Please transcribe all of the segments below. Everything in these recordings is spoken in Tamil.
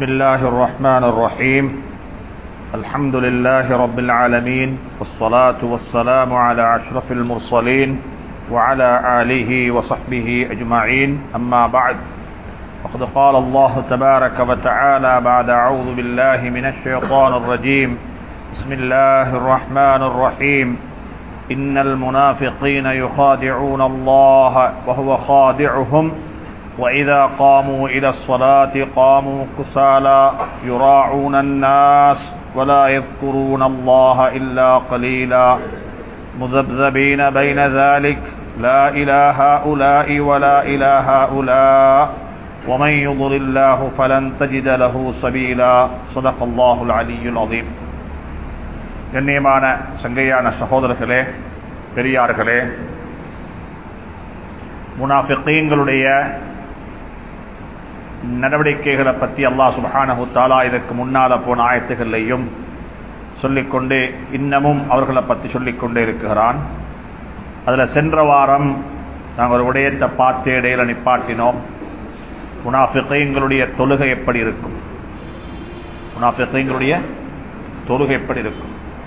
بسم الله الرحمن الرحيم الحمد لله رب العالمين والصلاة والسلام على أشرف المرسلين وعلى آله وصحبه أجمعين أما بعد وقد قال الله تبارك وتعالى بعد أعوذ بالله من الشيطان الرجيم بسم الله الرحمن الرحيم إن المنافقين يخادعون الله وهو خادعهم وإذا قاموا إلى الصلاة قاموا كسالى يراعون الناس ولا يذكرون الله إلا قليلا مذبذبين بين ذلك لا إلى هؤلاء ولا إلى هؤلاء ومن يضل الله فلن تجد له سبيلا صدق الله العلي العظيم கண்ணியமான சங்கையான சகோதரர்களே பெரியார்களே முனாஃபிக்கீன்களுடைய நடவடிக்கைகளை பற்றி அல்லாஹ் சுபஹானஹு தாலா இதற்கு முன்னால போன ஆயத்துகளையும் சொல்லிக்கொண்டு இன்னமும் அவர்களை பற்றி சொல்லிக்கொண்டே இருக்கிறான் அதில் சென்ற வாரம் நாங்கள் ஒரு விடயத்தை பார்த்து இடையில நிப்பாட்டினோம் முனாஃபிக்கீன்களுடைய தொழுகை எப்படி இருக்கும் முனாஃபிக்கீன்களுடைய தொழுகை எப்படி இருக்கும்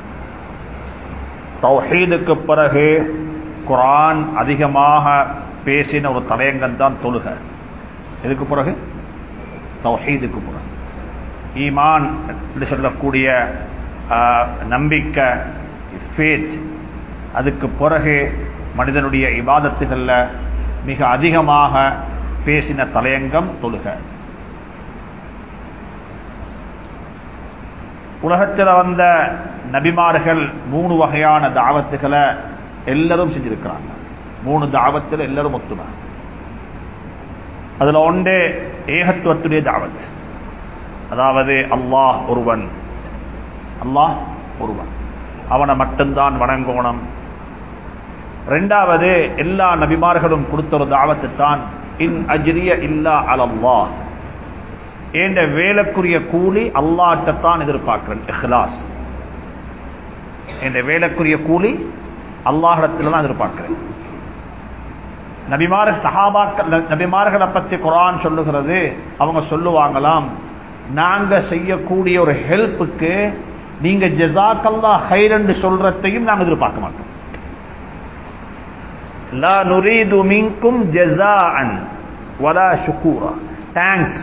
தௌஹீதுக்கு பிறகு குரான் அதிகமாக பேசின ஒரு தலையங்கம் தான் தொழுக இதுக்கு பிறகு தௌஹீதுக்கு பிறகு ஈமான் என்று சொல்லக்கூடிய நம்பிக்கை ஃபேத் அதுக்கு பிறகு மனிதனுடைய இபாதத்துகளில் மிக அதிகமாக பேசின தலையங்கம் தொழுக உலகத்தில் வந்த நபிமார்கள் மூணு வகையான தாவத்துகளை எல்லாரும் செஞ்சிருக்கிறாங்க மூணு தாவத்தில் எல்லாரும் ஒத்துமை அதுல ஒன்று ஏகத்துவத்துடைய தாவத் அதாவது அல்லாஹ் ஒருவன் அல்லாஹ் ஒருவன் அவனை மட்டும்தான் வணங்கோணம் ரெண்டாவது எல்லா நபிமார்களும் கொடுத்த ஒரு தாவத்து தான் இன் அஜ்ரிய இல்லா அலல்லா என்ற வேலைக்குரிய கூலி அல்லாட்டத்தான் எதிர்பார்க்கிறேன் இஹ்லாஸ் என்ற வேலைக்குரிய கூலி அல்லாஹிடத்தில் தான் எதிர்பார்க்கிறேன் நபிமார் சஹாபாக்கள் நபிமார்களை பற்றி குரான் சொல்லுகிறது அவங்க சொல்லுவாங்களாம் நாங்க செய்யக்கூடிய ஒரு ஹெல்ப்புக்கு நீங்க ஜெசாக்கல்லா ஹைர் என்று சொல்றதையும் நாங்க எதிர்பார்க்க மாட்டோம் லா நுரீது மின்கும் ஜெசாஅன் வலா ஷுக்கூரா தேங்க்ஸ்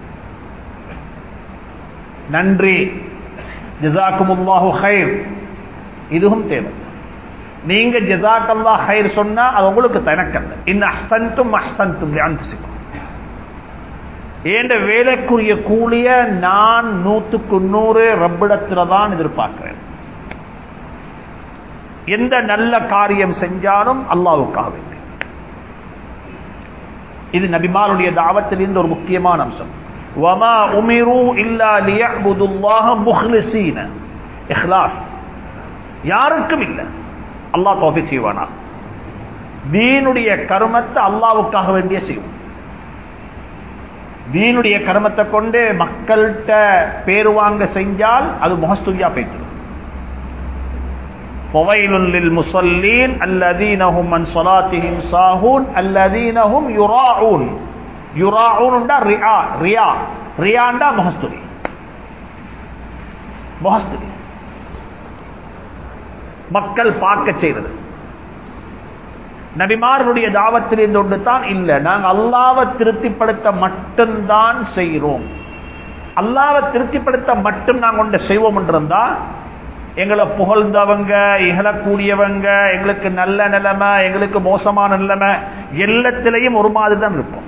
நன்றி ஜிசாக்குமுல்லாஹு ஹைர் இதுவும் தேவை நீங்க ஜிசாக்கல்லா ஹைர் சொன்னா அது உங்களுக்கு தனக்கல்ல இந்த அஹ்சன்தும் அஹ்சன்தும் அன்புசிக்கும் ஏண்ட வேலைக்குரிய கூலிய நான் நூத்துக்கு நூறு ரப்பிடத்துல தான் எதிர்பார்க்கிறேன் எந்த நல்ல காரியம் செஞ்சாலும் அல்லாவுக்காக வேண்டி இது நபிமாருடைய தாவத்திலிருந்து ஒரு முக்கியமான அம்சம் وما امروا الا ليعبدوا الله مخلصين اخلاص யாருக்கும் இல்ல அல்லாஹ் தௌஃபீக் செய்வானா தீனுடைய கர்மத்தை அல்லாஹ்வுக்காக வேண்டிய செய்வோம் தீனுடைய கர்மத்தை கொண்டு மக்கள்கிட்ட பேரு வாங்க செஞ்சால் அது முகஸ்துதியா போயிட்டு فويل للمصلين الذين هم من صلاتهم ساهون الذين هم يراعون யுராவுண்டா ரியா ரியா ரியாண்டா முகஸ்துதி முகஸ்துதி மக்கள் பார்க்க செய்வது நபிமார்களுடைய தாவத்தில் இருந்து ஒன்று தான் இல்லை நாங்கள் அல்லாவை திருப்திப்படுத்த மட்டும்தான் செய்கிறோம் அல்லாவை திருப்திப்படுத்த மட்டும் நாங்கள் ஒன்று செய்வோம் என்றிருந்தா எங்களை புகழ்ந்தவங்க இகழக்கூடியவங்க எங்களுக்கு நல்ல நிலைமை எங்களுக்கு மோசமான நிலைமை எல்லாத்திலையும் ஒரு மாதிரி தான் இருப்போம்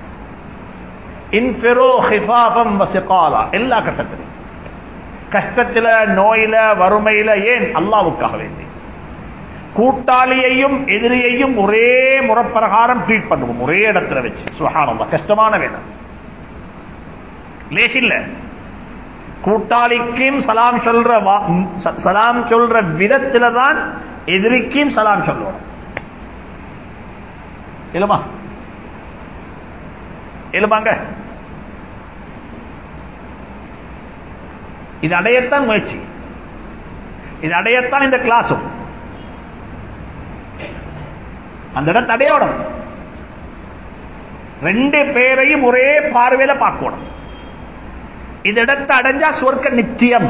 எல்லா கட்டத்திலும் கஷ்டத்தில நோயில வறுமையில ஏன் அல்லாவுக்காக வேண்டி கூட்டாளியையும் எதிரியையும் ஒரே முறப்பிரகாரம் ட்ரீட் பண்ணுவோம் ஒரே இடத்துல வச்சு சுகானந்தா கஷ்டமான வேலை லேசில்ல கூட்டாளிக்கும் சலாம் சொல்ற சலாம் சொல்ற விதத்தில தான் எதிரிக்கும் சலாம் சொல்லுவோம் இல்லமா எழுப்பாங்க இது அடையத்தான் முயற்சி இது அடையத்தான் இந்த கிளாஸும் அந்த இடத்தை அடையோடும் ரெண்டு பேரையும் ஒரே பார்வையில பார்க்கணும் இந்த இடத்தை அடைஞ்சா சொர்க்கம் நிச்சயம்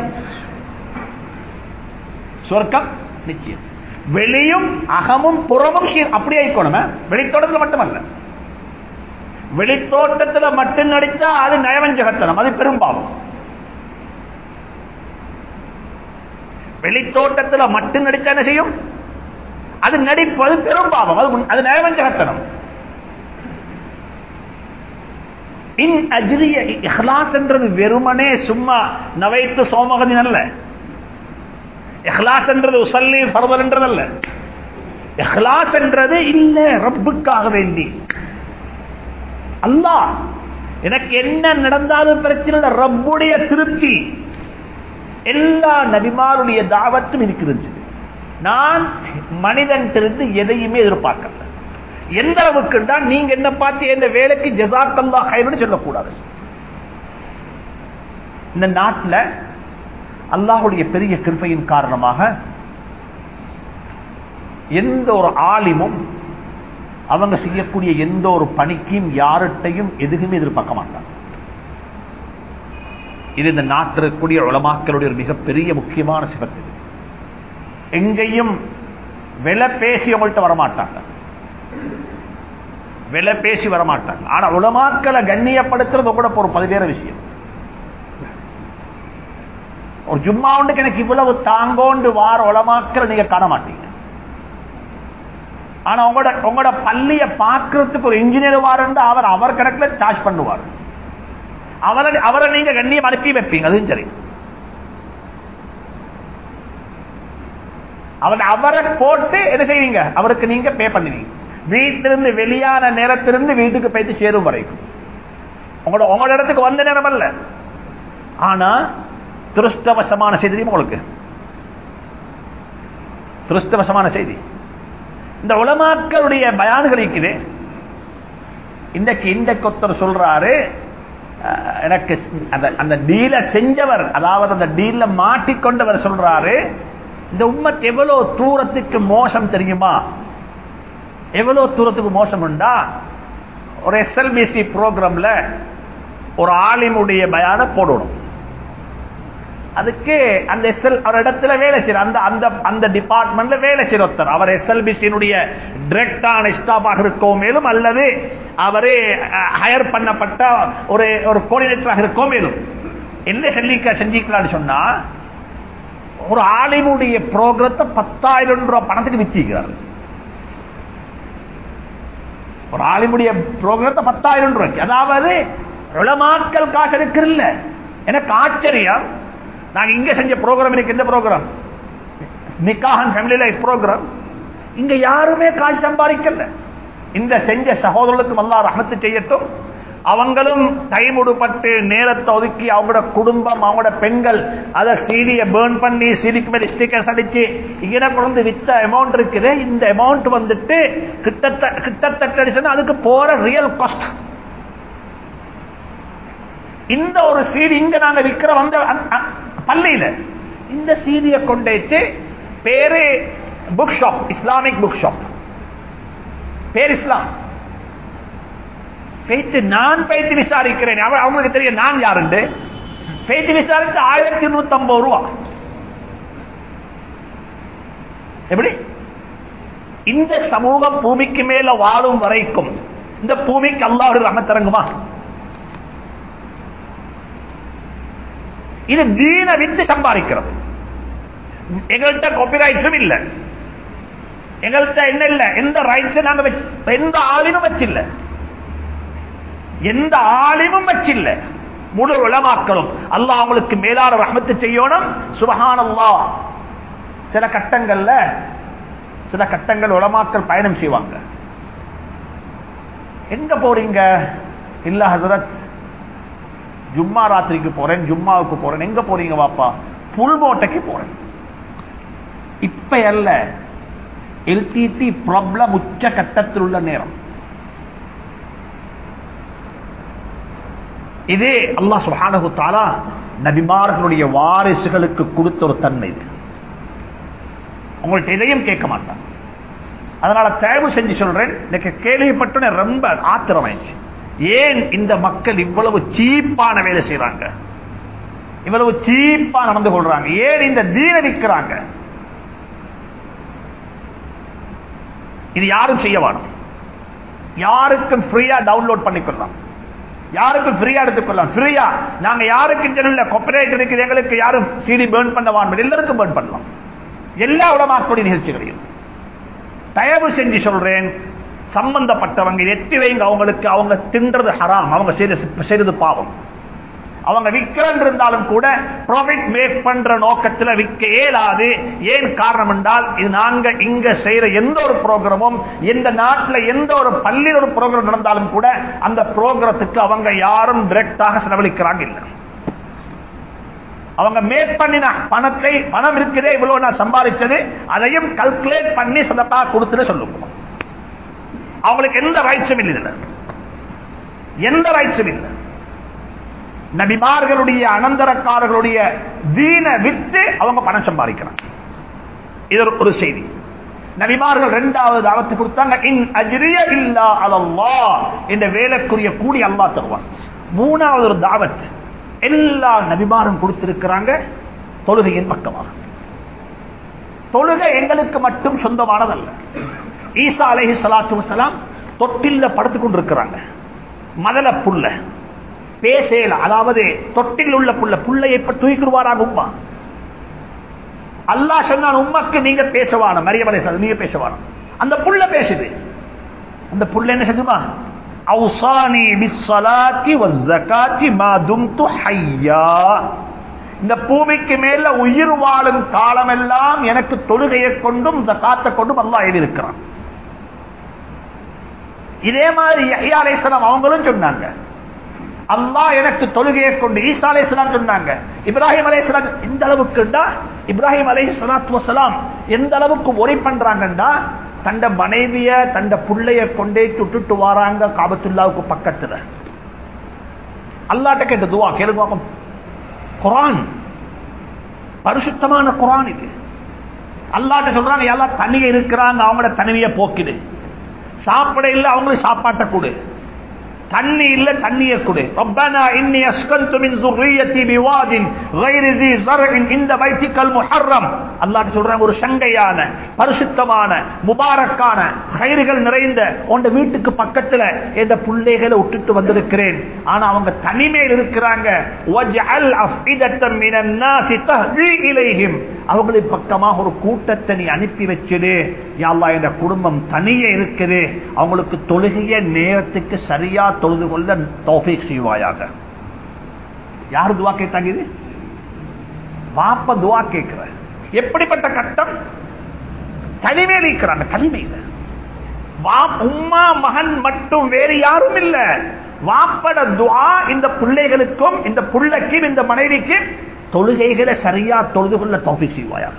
சொர்க்கம் நிச்சயம் வெளியும் அகமும் புறமும் சீர் அப்படியே ஆயிக்கணுமே வெளித்தோட்டத்தில் மட்டுமல்ல வெளித்தோட்டத்தில் மட்டும் நடிச்சா அது நயவஞ்சகத்தனம் அது பெரும்பாவம் வெளித்தோட்டத்தில் மட்டும் நடிச்சா என்ன செய்யும் அது நடிப்பது பெரும்பாவம் அது அது நயவஞ்சகத்தனம் இன் அஜ்ரிய இஹ்லாஸ் என்றது வெறுமனே சும்மா நவைத்து சோமகதின் அல்ல இஹ்லாஸ் என்றது உசல்லி ஃபர்தல் என்றதல்ல இஹ்லாஸ் என்றது இல்ல ரப்புக்காக வேண்டி அல்லாஹ் எனக்கு என்ன நடந்தாலும் பிரச்சனை இல்லை ரப்புடைய திருப்தி எல்லா நபிமாருடைய தாவத்தும் இருக்கிறது நான் மனிதன் இருந்து எதையுமே எதிர்பார்க்கல எந்த அளவுக்கு தான் நீங்க என்ன பார்த்து இந்த வேலைக்கு ஜசாக்கல்லா ஹைர்னு சொல்லக்கூடாது இந்த நாட்டில் அல்லாஹுடைய பெரிய கிருப்பையின் காரணமாக எந்த ஒரு ஆலிமும் அவங்க செய்யக்கூடிய எந்த ஒரு பணிக்கும் யார்கிட்டையும் எதுவுமே எதிர்பார்க்க மாட்டாங்க இது இந்த நாட்டில் இருக்கக்கூடிய உலமாக்களுடைய ஒரு மிகப்பெரிய முக்கியமான சிபத்து எங்கேயும் விலை பேசி அவங்கள்ட்ட வரமாட்டாங்க விலை பேசி வரமாட்டாங்க ஆனா உலமாக்களை கண்ணியப்படுத்துறது கூட ஒரு பதிவேற விஷயம் ஒரு ஜும்மா ஒன்றுக்கு எனக்கு இவ்வளவு தாங்கோண்டு வார உலமாக்களை நீங்க காண மாட்டீங்க ஆனா உங்களோட உங்களோட பள்ளிய பார்க்கறதுக்கு ஒரு இன்ஜினியர் வாரண்டு அவர் அவர் கணக்கில் சார்ஜ் பண்ணுவார் அவரை அவரை நீங்க கண்ணியம் அனுப்பி வைப்பீங்க அதுவும் சரி அவர் அவரை போட்டு என்ன செய்வீங்க அவருக்கு நீங்க பே பண்ணுவீங்க வீட்டிலிருந்து வெளியான நேரத்திலிருந்து வீட்டுக்கு போயிட்டு சேரும் வரைக்கும் உங்களோட உங்களோட இடத்துக்கு வந்த நேரம் அல்ல ஆனா துருஷ்டவசமான செய்தி உங்களுக்கு துருஷ்டவசமான செய்தி இந்த உலமாக்களுடைய பயான்கள் இருக்குது இன்றைக்கு இன்றைக்கு ஒருத்தர் சொல்றாரு எனக்கு அந்த அந்த டீல செஞ்சவர் அதாவது அந்த டீல மாட்டிக்கொண்டவர் சொல்றாரு இந்த உம்மத் எவ்வளவு தூரத்துக்கு மோசம் தெரியுமா எவ்வளவு தூரத்துக்கு மோசம் உண்டா ஒரு எஸ்எல்பிசி ப்ரோக்ராம்ல ஒரு ஆலிமுடைய பயான போடணும் அதுக்கு அந்த எஸ்எல் அவர் இடத்துல வேலை செய்யற அந்த அந்த அந்த டிபார்ட்மெண்ட்ல வேலை செய்யற ஒருத்தர் அவர் எஸ்எல்பிசியினுடைய டிரெக்டான ஸ்டாஃபாக இருக்கோ மேலும் அல்லது அவரே ஹயர் பண்ணப்பட்ட ஒரு ஒரு கோஆர்டினேட்டராக இருக்கோ மேலும் என்ன செல்லிக்க செஞ்சிக்கலாம்னு சொன்னா ஒரு ஆலிமுடைய புரோகிரத்தை பத்தாயிரம் ரூபாய் பணத்துக்கு வித்திக்கிறார் ஒரு ஆலிமுடைய புரோகிரத்தை பத்தாயிரம் ரூபாய்க்கு அதாவது உளமாக்கல் காசு இருக்கிறல்ல எனக்கு ஆச்சரியம் நாங்க இங்க செஞ்ச ப்ரோக்ராம் எனக்கு எந்த ப்ரோக்ராம் நிக்காஹன் ஃபேமிலி லைஃப் ப்ரோக்ராம் இங்க யாருமே காசு சம்பாதிக்கல இந்த செஞ்ச சகோதரர்களுக்கும் அல்லா ரஹமத்து செய்யட்டும் அவங்களும் டைம் உடுப்பட்டு நேரத்தை ஒதுக்கி அவங்களோட குடும்பம் அவங்களோட பெண்கள் அதை சீடியை பேர்ன் பண்ணி சீடிக்கு மேல ஸ்டிக்கர்ஸ் அடிச்சு இங்கே கொண்டு வித்த அமௌண்ட் இருக்குது இந்த அமௌண்ட் வந்துட்டு கிட்டத்தட்ட கிட்டத்தட்ட அடிச்சுன்னா அதுக்கு போற ரியல் காஸ்ட் இந்த ஒரு சீடி இங்க நாங்க விற்கிற வந்த பள்ளியில இந்த சீடியை கொண்டு பேரு book shop Islamic book shop பேர் இஸ்லாம் பேத்து நான் பேத்து விசாரிக்கிறேன் அவங்களுக்கு தெரியும் நான் யாருண்டு பேத்து விசாரிச்சு ஆயிரத்தி நூத்தி ஐம்பது ரூபா எப்படி இந்த சமூகம் பூமிக்கு மேல வாழும் வரைக்கும் இந்த பூமிக்கு அல்லாஹ் ரமத்திறங்குமா இது தீன வித்து சம்பாதிக்கிறது எங்கள்கிட்ட காப்பிரைட்ஸும் இல்ல எங்கள்கிட்ட என்ன இல்ல எந்த ரைட்ஸ் நாங்க வச்சு எந்த ஆளினும் வச்சில்ல எந்த ஆளினும் வச்சில்ல முழு உளமாக்களும் அல்லாஹ் அவங்களுக்கு மேலான ரஹமத்து செய்யணும் சுபஹான் அல்லா சில கட்டங்கள்ல சில கட்டங்கள் உளமாக்கல் பயணம் செய்வாங்க எங்க போறீங்க இல்ல ஹசரத் ஜும்மா ராத்திரிக்கு போறேன் ஜும்மாவுக்கு போறேன் எங்க போறீங்க வாப்பா புல்மோட்டைக்கு போறேன் இப்ப அல்ல எல்டிடி ப்ராப்ளம் உச்ச கட்டத்தில் உள்ள நேரம் இது அல்லாஹ் சுஹானஹு தாலா நபிமார்களுடைய வாரிசுகளுக்கு கொடுத்த ஒரு தன்மை இது உங்கள்ட்ட எதையும் கேட்க மாட்டான் அதனால தயவு செஞ்சு சொல்றேன் எனக்கு கேள்விப்பட்டு ரொம்ப ஆத்திரமாயிடுச்சு ஏன் இந்த மக்கள் இவ்வளவு சீப்பான வேலை செய்யறாங்க இவ்வளவு சீப்பா நடந்து கொள்றாங்க ஏன் இந்த தீன விற்கிறாங்க இது யாரும் செய்ய வேணும் யாருக்கும் ஃப்ரீயா டவுன்லோட் பண்ணிக்கொள்ளலாம் யாருக்கும் ஃப்ரீயா எடுத்துக்கொள்ளலாம் ஃப்ரீயா நாங்க யாருக்கும் இல்ல கொப்பரேட் இருக்குது எங்களுக்கு யாரும் சிடி பேர்ன் பண்ண வாங்க எல்லாருக்கும் பேர்ன் பண்ணலாம் எல்லா உடமாக்கூடிய நிகழ்ச்சிகளையும் தயவு செஞ்சு சொல்றேன் சம்பந்தப்பட்டவங்க எட்டி வைங்க அவங்களுக்கு அவங்க தின்றது ஹராம் அவங்க செய்த செய்தது பாவம் அவங்க விற்கிறன் இருந்தாலும் கூட ப்ராஃபிட் மேக் பண்ற நோக்கத்தில் விற்க இயலாது ஏன் காரணம் என்றால் இது நாங்க இங்க செய்யற எந்த ஒரு ப்ரோக்ராமும் எந்த நாட்டில் எந்த ஒரு பள்ளியில் ஒரு ப்ரோக்ராம் நடந்தாலும் கூட அந்த ப்ரோக்ராத்துக்கு அவங்க யாரும் டிரெக்டாக செலவழிக்கிறாங்க இல்லை அவங்க மேக் பண்ணின பணத்தை பணம் இருக்குதே இவ்வளவு நான் சம்பாதிச்சது அதையும் கல்குலேட் பண்ணி சதப்பா கொடுத்துட்டு சொல்லுவோம் அவங்களுக்கு எந்த ரைட்ஸும் இல்லை எந்த ரைட்ஸும் இல்லை நபிமார்களுடைய அனந்தரக்காரர்களுடைய தீன வித்து அவங்க பணம் சம்பாதிக்கிறாங்க இது ஒரு செய்தி நபிமார்கள் இரண்டாவது தாவத்து கொடுத்தாங்க இன் அஜ்ரிய இல்லா அதல்லா என்ற வேலைக்குரிய கூடி அல்லா தருவான் மூணாவது ஒரு தாவத் எல்லா நபிமாரும் கொடுத்திருக்கிறாங்க தொழுகையின் பக்கமாக தொழுகை எங்களுக்கு மட்டும் சொந்தமானதல்ல ஈசா அலஹி சலாத்து வசலாம் தொட்டில்ல படுத்துக் கொண்டிருக்கிறாங்க மதல புல்ல பேசல அதாவது தொட்டில் உள்ள புள்ள புள்ளையை தூக்கிடுவாராக உம்மா அல்லா சொன்னான் உம்மக்கு நீங்க பேசவான மரியமலை நீங்க பேசவான அந்த புள்ள பேசுது அந்த புள்ள என்ன செஞ்சுமா அவுசானி பிஸ்ஸலாத்தி வஸ்ஸகாத்தி மா தும்து ஹய்யா இந்த பூமிக்கு மேல உயிர் வாழும் காலமெல்லாம் எனக்கு தொழுகையை கொண்டும் ஜகாத்தை கொண்டும் அல்லாஹ் எழுதியிருக்கிறான் இதே மாதிரி யஹ்யா அலைஹிஸ்ஸலாம் அவங்களும் சொன்னாங்க அல்லாஹ் எனக்கு தொழுகையை கொண்டு ஈசா அலை சொன்னாங்க இப்ராஹிம் அலை எந்த அளவுக்குண்டா இப்ராஹிம் அலை சலாத்து எந்த அளவுக்கு ஒரி பண்றாங்கண்டா தண்ட மனைவிய தண்ட புள்ளைய கொண்டே சுட்டுட்டு வராங்க காபத்துல்லாவுக்கு பக்கத்துல அல்லாட்ட கேட்ட துவா கேளுங்க குரான் பரிசுத்தமான குரான் இது அல்லாட்ட சொல்றாங்க எல்லாம் தனியே இருக்கிறாங்க அவங்களோட தனிமையை போக்குது சாப்பிட இல்லை அவங்களுக்கு சாப்பாட்டை கொடு தண்ணி இல்ல தண்ணிய கொடு ரப்பனா இன்னி அஸ்கன்து மின் ذريتي بواد غير ذي زرع عند بيتك المحرم அல்லாஹ் சொல்றாங்க ஒரு சங்கையான பரிசுத்தமான முபாரக்கான கயிறுகள் நிறைந்த உங்க வீட்டுக்கு பக்கத்துல இந்த பிள்ளைகளை விட்டுட்டு வந்திருக்கிறேன் ஆனா அவங்க தனிமையில் இருக்கிறாங்க வஜ்அல் அஃபிதத்தம் மினன் நாஸி தஹ்வி இலைஹிம் அவங்களை பக்கமாக ஒரு கூட்டத்தை நீ அனுப்பி வச்சிடு யாழ்லா என்ற குடும்பம் தனியே இருக்குது அவங்களுக்கு தொழுகைய நேரத்துக்கு சரியா தொழுது கொள்ள தௌஃபீக் செய்வாயாக யாரு துவா கேட்டாங்க இது வாப்ப துவா கேட்கிற எப்படிப்பட்ட கட்டம் தனிமையில் இருக்கிறாங்க தனிமையில் உம்மா மகன் மட்டும் வேறு யாரும் இல்ல வாப்பட துவா இந்த பிள்ளைகளுக்கும் இந்த புள்ளைக்கும் இந்த மனைவிக்கும் தொழுகைகளை சரியா தொழுது கொள்ள தௌஃபீக் செய்வாயாக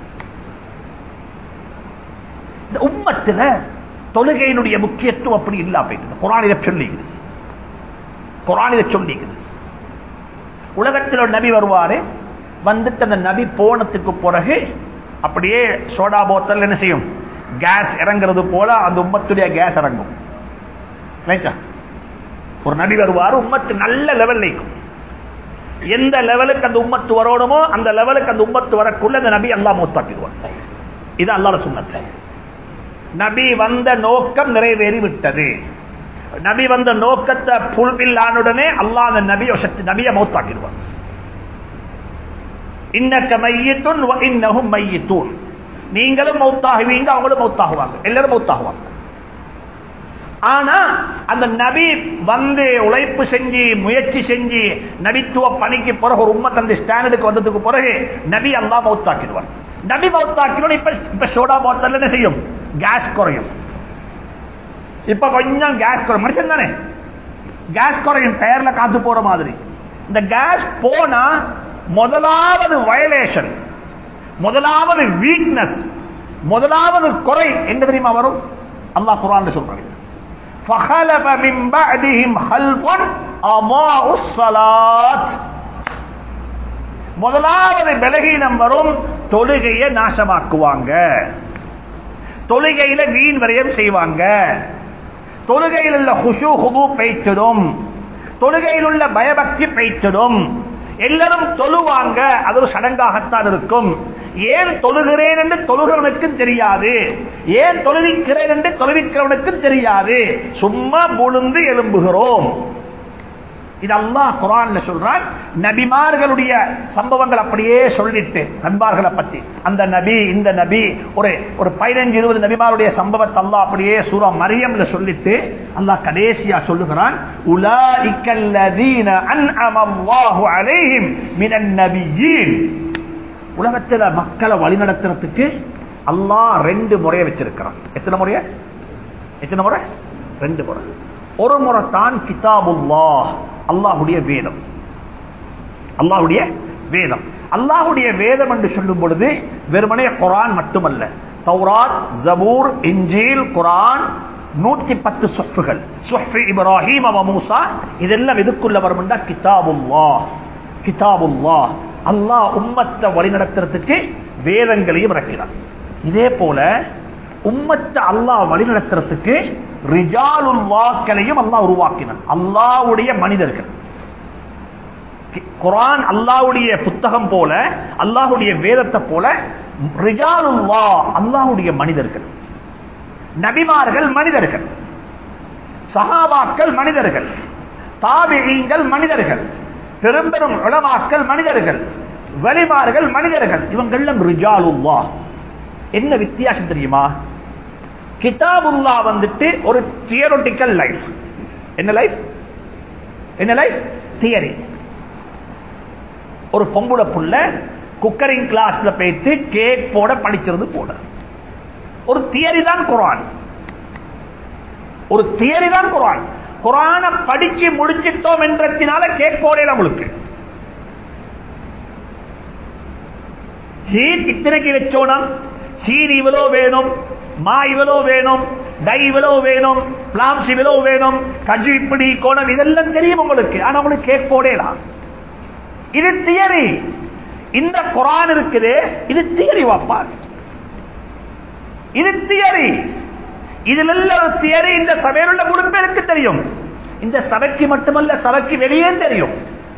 இந்த உம்மத்துல தொழுகையினுடைய முக்கியத்துவம் அப்படி இல்லா போயிட்டு குரான் இதை சொல்லிக்குது குரான் இதை சொல்லிக்குது உலகத்தில் ஒரு நபி வருவாரு வந்துட்டு அந்த நபி போனதுக்கு பிறகு அப்படியே சோடா போத்தல் என்ன செய்யும் கேஸ் இறங்குறது போல அந்த உம்மத்துடைய கேஸ் இறங்கும் ரைட்டா ஒரு நபி வருவாரு உம்மத்து நல்ல லெவல் இருக்கும் எந்த லெவலுக்கு அந்த உம்மத்து வரணுமோ அந்த லெவலுக்கு அந்த உம்மத்து வரக்குள்ள அந்த நபி அல்லா மூத்தாக்கிடுவார் இது அல்லாத சுண்ணத்து நபி வந்த நோக்கம் நிறைவேறி விட்டது நபி வந்த நோக்கத்தை புல்பில் ஆனுடனே அல்லா அந்த நபியை சக்தி நபியை மௌத்தாக்கிடுவார் இன்னக்க மையத்துன் இன்னகும் மையத்தூன் நீங்களும் மௌத்தாகுவீங்க அவங்களும் மௌத்தாகுவாங்க எல்லாரும் மௌத்தாகுவாங்க ஆனா அந்த நபி வந்து உழைப்பு செஞ்சு முயற்சி செஞ்சு நபித்துவ பணிக்கு பிறகு ஒரு உண்மை தந்தை ஸ்டாண்டர்டுக்கு வந்ததுக்கு பிறகு நபி அல்லா மௌத்தாக்கிடுவார் நபி மௌத்தாக்கிடும் இப்ப இப்ப சோடா போத்தல் என்ன செய்யும் கேஸ் குறையும் இப்ப கொஞ்சம் கேஸ் குறையும் மனுஷன் தானே கேஸ் குறையும் பெயர்ல காத்து போற மாதிரி இந்த கேஸ் போனா முதலாவது வயலேஷன் முதலாவது வீக்னஸ் முதலாவது குறை எங்க தெரியுமா வரும் அல்லாஹ் குரான் சொல்றாங்க فخلف من بعدهم خلف أضاعوا الصلاة முதலாவது பலகீனம் வரும் தொழுகையை நாசமாக்குவாங்க தொழுகையில வீண் வரையம் செய்வாங்க தொழுகையில் உள்ள ஹுஷு ஹுது பெய்த்திடும் தொழுகையில் உள்ள பயபக்தி பெய்த்திடும் எல்லாரும் தொழுவாங்க அது ஒரு சடங்காகத்தான் இருக்கும் ஏன் தொழுகிறேன் என்று தொழுகிறவனுக்கும் தெரியாது ஏன் தொழுவிக்கிறேன் என்று தொழுவிக்கிறவனுக்கும் தெரியாது சும்மா புழுந்து எழும்புகிறோம் இது அல்லாஹ் குரான்ல சொல்றான் நபிமார்களுடைய சம்பவங்கள் அப்படியே சொல்லிட்டு நண்பார்களை பத்தி அந்த நபி இந்த நபி ஒரு ஒரு பதினஞ்சு இருபது நபிமாருடைய சம்பவத்தை அல்லாஹ் அப்படியே சூரா மரியம்ல சொல்லிட்டு அல்லாஹ் கடைசியா சொல்லுகிறான் உலாஇக்கல்லதீன அன்அமல்லாஹு அலைஹிம் மினன் நபியீன் உலகத்துல மக்களை வழிநடத்துறதுக்கு அல்லாஹ் ரெண்டு முறையை வச்சிருக்கிறான் எத்தனை முறைய எத்தனை முறை ரெண்டு முறை ஒரு முறை தான் கிதாபுல்லா அல்லாஹுடைய வேதம் அல்லாஹுடைய வேதம் அல்லாஹுடைய வேதம் என்று சொல்லும் பொழுது வெறுமனே குரான் மட்டுமல்ல தௌராத் ஜபூர் இஞ்சீல் குரான் நூத்தி பத்து சொஃபுகள் சொஃபி இப்ராஹிம் அவ மூசா இதெல்லாம் எதுக்குள்ள வரும் கிதாபுல்லா கிதாபுல்லா அல்லாஹ் உம்மத்தை வழிநடத்துறதுக்கு வேதங்களையும் இறக்கிறார் இதே போல உம்மத்தை அல்லாஹ் வழிநடத்துறதுக்கு ரிஜாலுல்லாக்களையும் அல்லாஹ் உருவாக்கினான் அல்லாவுடைய மனிதர்கள் குரான் அல்லாவுடைய புத்தகம் போல அல்லாஹுடைய வேதத்தை போல ரிஜாலுல்லா அல்லாஹுடைய மனிதர்கள் நபிமார்கள் மனிதர்கள் சஹாபாக்கள் மனிதர்கள் தாபிகள் மனிதர்கள் பெரும்பெரும் உளமாக்கள் மனிதர்கள் வலிமார்கள் மனிதர்கள் இவங்கெல்லாம் ரிஜாலுல்லா என்ன வித்தியாசம் தெரியுமா கிதாபுல்லா வந்துட்டு ஒரு தியரோட்டிக்கல் லைஃப் என்ன லைஃப் என்ன லைஃப் தியரி ஒரு பொம்புல புள்ள குக்கரிங் கிளாஸ்ல போயிட்டு கேக் போட படிக்கிறது போட ஒரு தியரி தான் குரான் ஒரு தியரி தான் குரான் குரான படிச்சு முடிச்சிட்டோம் என்றத்தினால கேக் போடல நம்மளுக்கு ஹீட் இத்தனைக்கு வச்சோனா சீன் இவ்வளோ வேணும் மா இவ்வளோ வேணும் டை இவ்வளோ வேணும் பிளாம்ஸ் இவ்வளோ வேணும் கஜு இப்படி கோணம் இதெல்லாம் தெரியும் உங்களுக்கு ஆனா உங்களுக்கு கேக் போடலாம் இது தியரி இந்த குரான் இருக்குது இது தியரி வாப்பா இது தியரி இதுல ஒரு தியரி இந்த சபையில் உள்ள முழு பேருக்கு தெரியும் இந்த சபைக்கு மட்டுமல்ல சபைக்கு வெளியே தெரியும்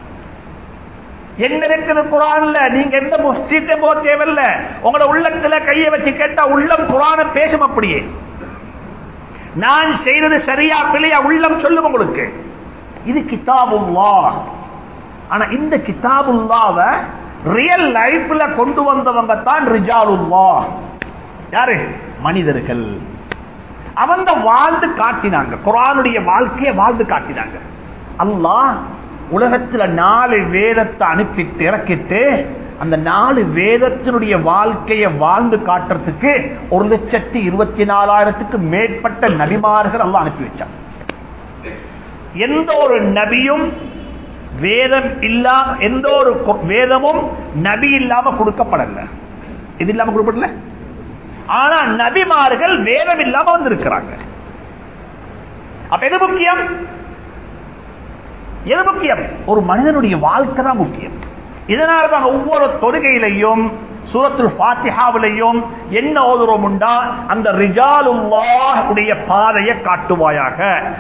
என்ன இருக்குது குரான்ல நீங்க எந்த முஸ்லீத்தை போக தேவையில்ல உங்களோட உள்ளத்துல கையை வச்சு கேட்டா உள்ளம் குரான பேசும் அப்படியே நான் செய்தது சரியா பிள்ளையா உள்ளம் சொல்லும் உங்களுக்கு இது கிதாபுல்லா ஆனா இந்த கிதாபுல்லாவ ரியல் லைஃப்ல கொண்டு வந்தவங்க தான் ரிஜாலுல்லா யாரு மனிதர்கள் அவங்க வாழ்ந்து காட்டினாங்க குரானுடைய வாழ்க்கையை வாழ்ந்து காட்டினாங்க அல்லாஹ் உலகத்துல நாலு வேதத்தை அனுப்பிட்டு இறக்கிட்டு அந்த நாலு வேதத்தினுடைய வாழ்க்கையை வாழ்ந்து காட்டுறதுக்கு ஒரு லட்சத்தி இருபத்தி நாலாயிரத்துக்கு மேற்பட்ட நபிமார்கள் எல்லாம் அனுப்பி வச்சாங்க எந்த ஒரு நபியும் வேதம் இல்லாம எந்த ஒரு வேதமும் நபி இல்லாம கொடுக்கப்படல இது இல்லாம கொடுக்கப்படல ஆனா நபிமார்கள் வேதம் இல்லாம வந்திருக்கிறாங்க அப்ப எது முக்கியம் எது முக்கியம் ஒரு மனிதனுடைய வாழ்க்கை தான் முக்கியம் இதனால தான் ஒவ்வொரு தொழுகையிலையும் சூரத்துல் பாத்திஹாவிலையும் என்ன ஓதுறோம் உண்டா அந்த ரிஜாலுல்லாஹுடைய பாதையை காட்டுவாயாக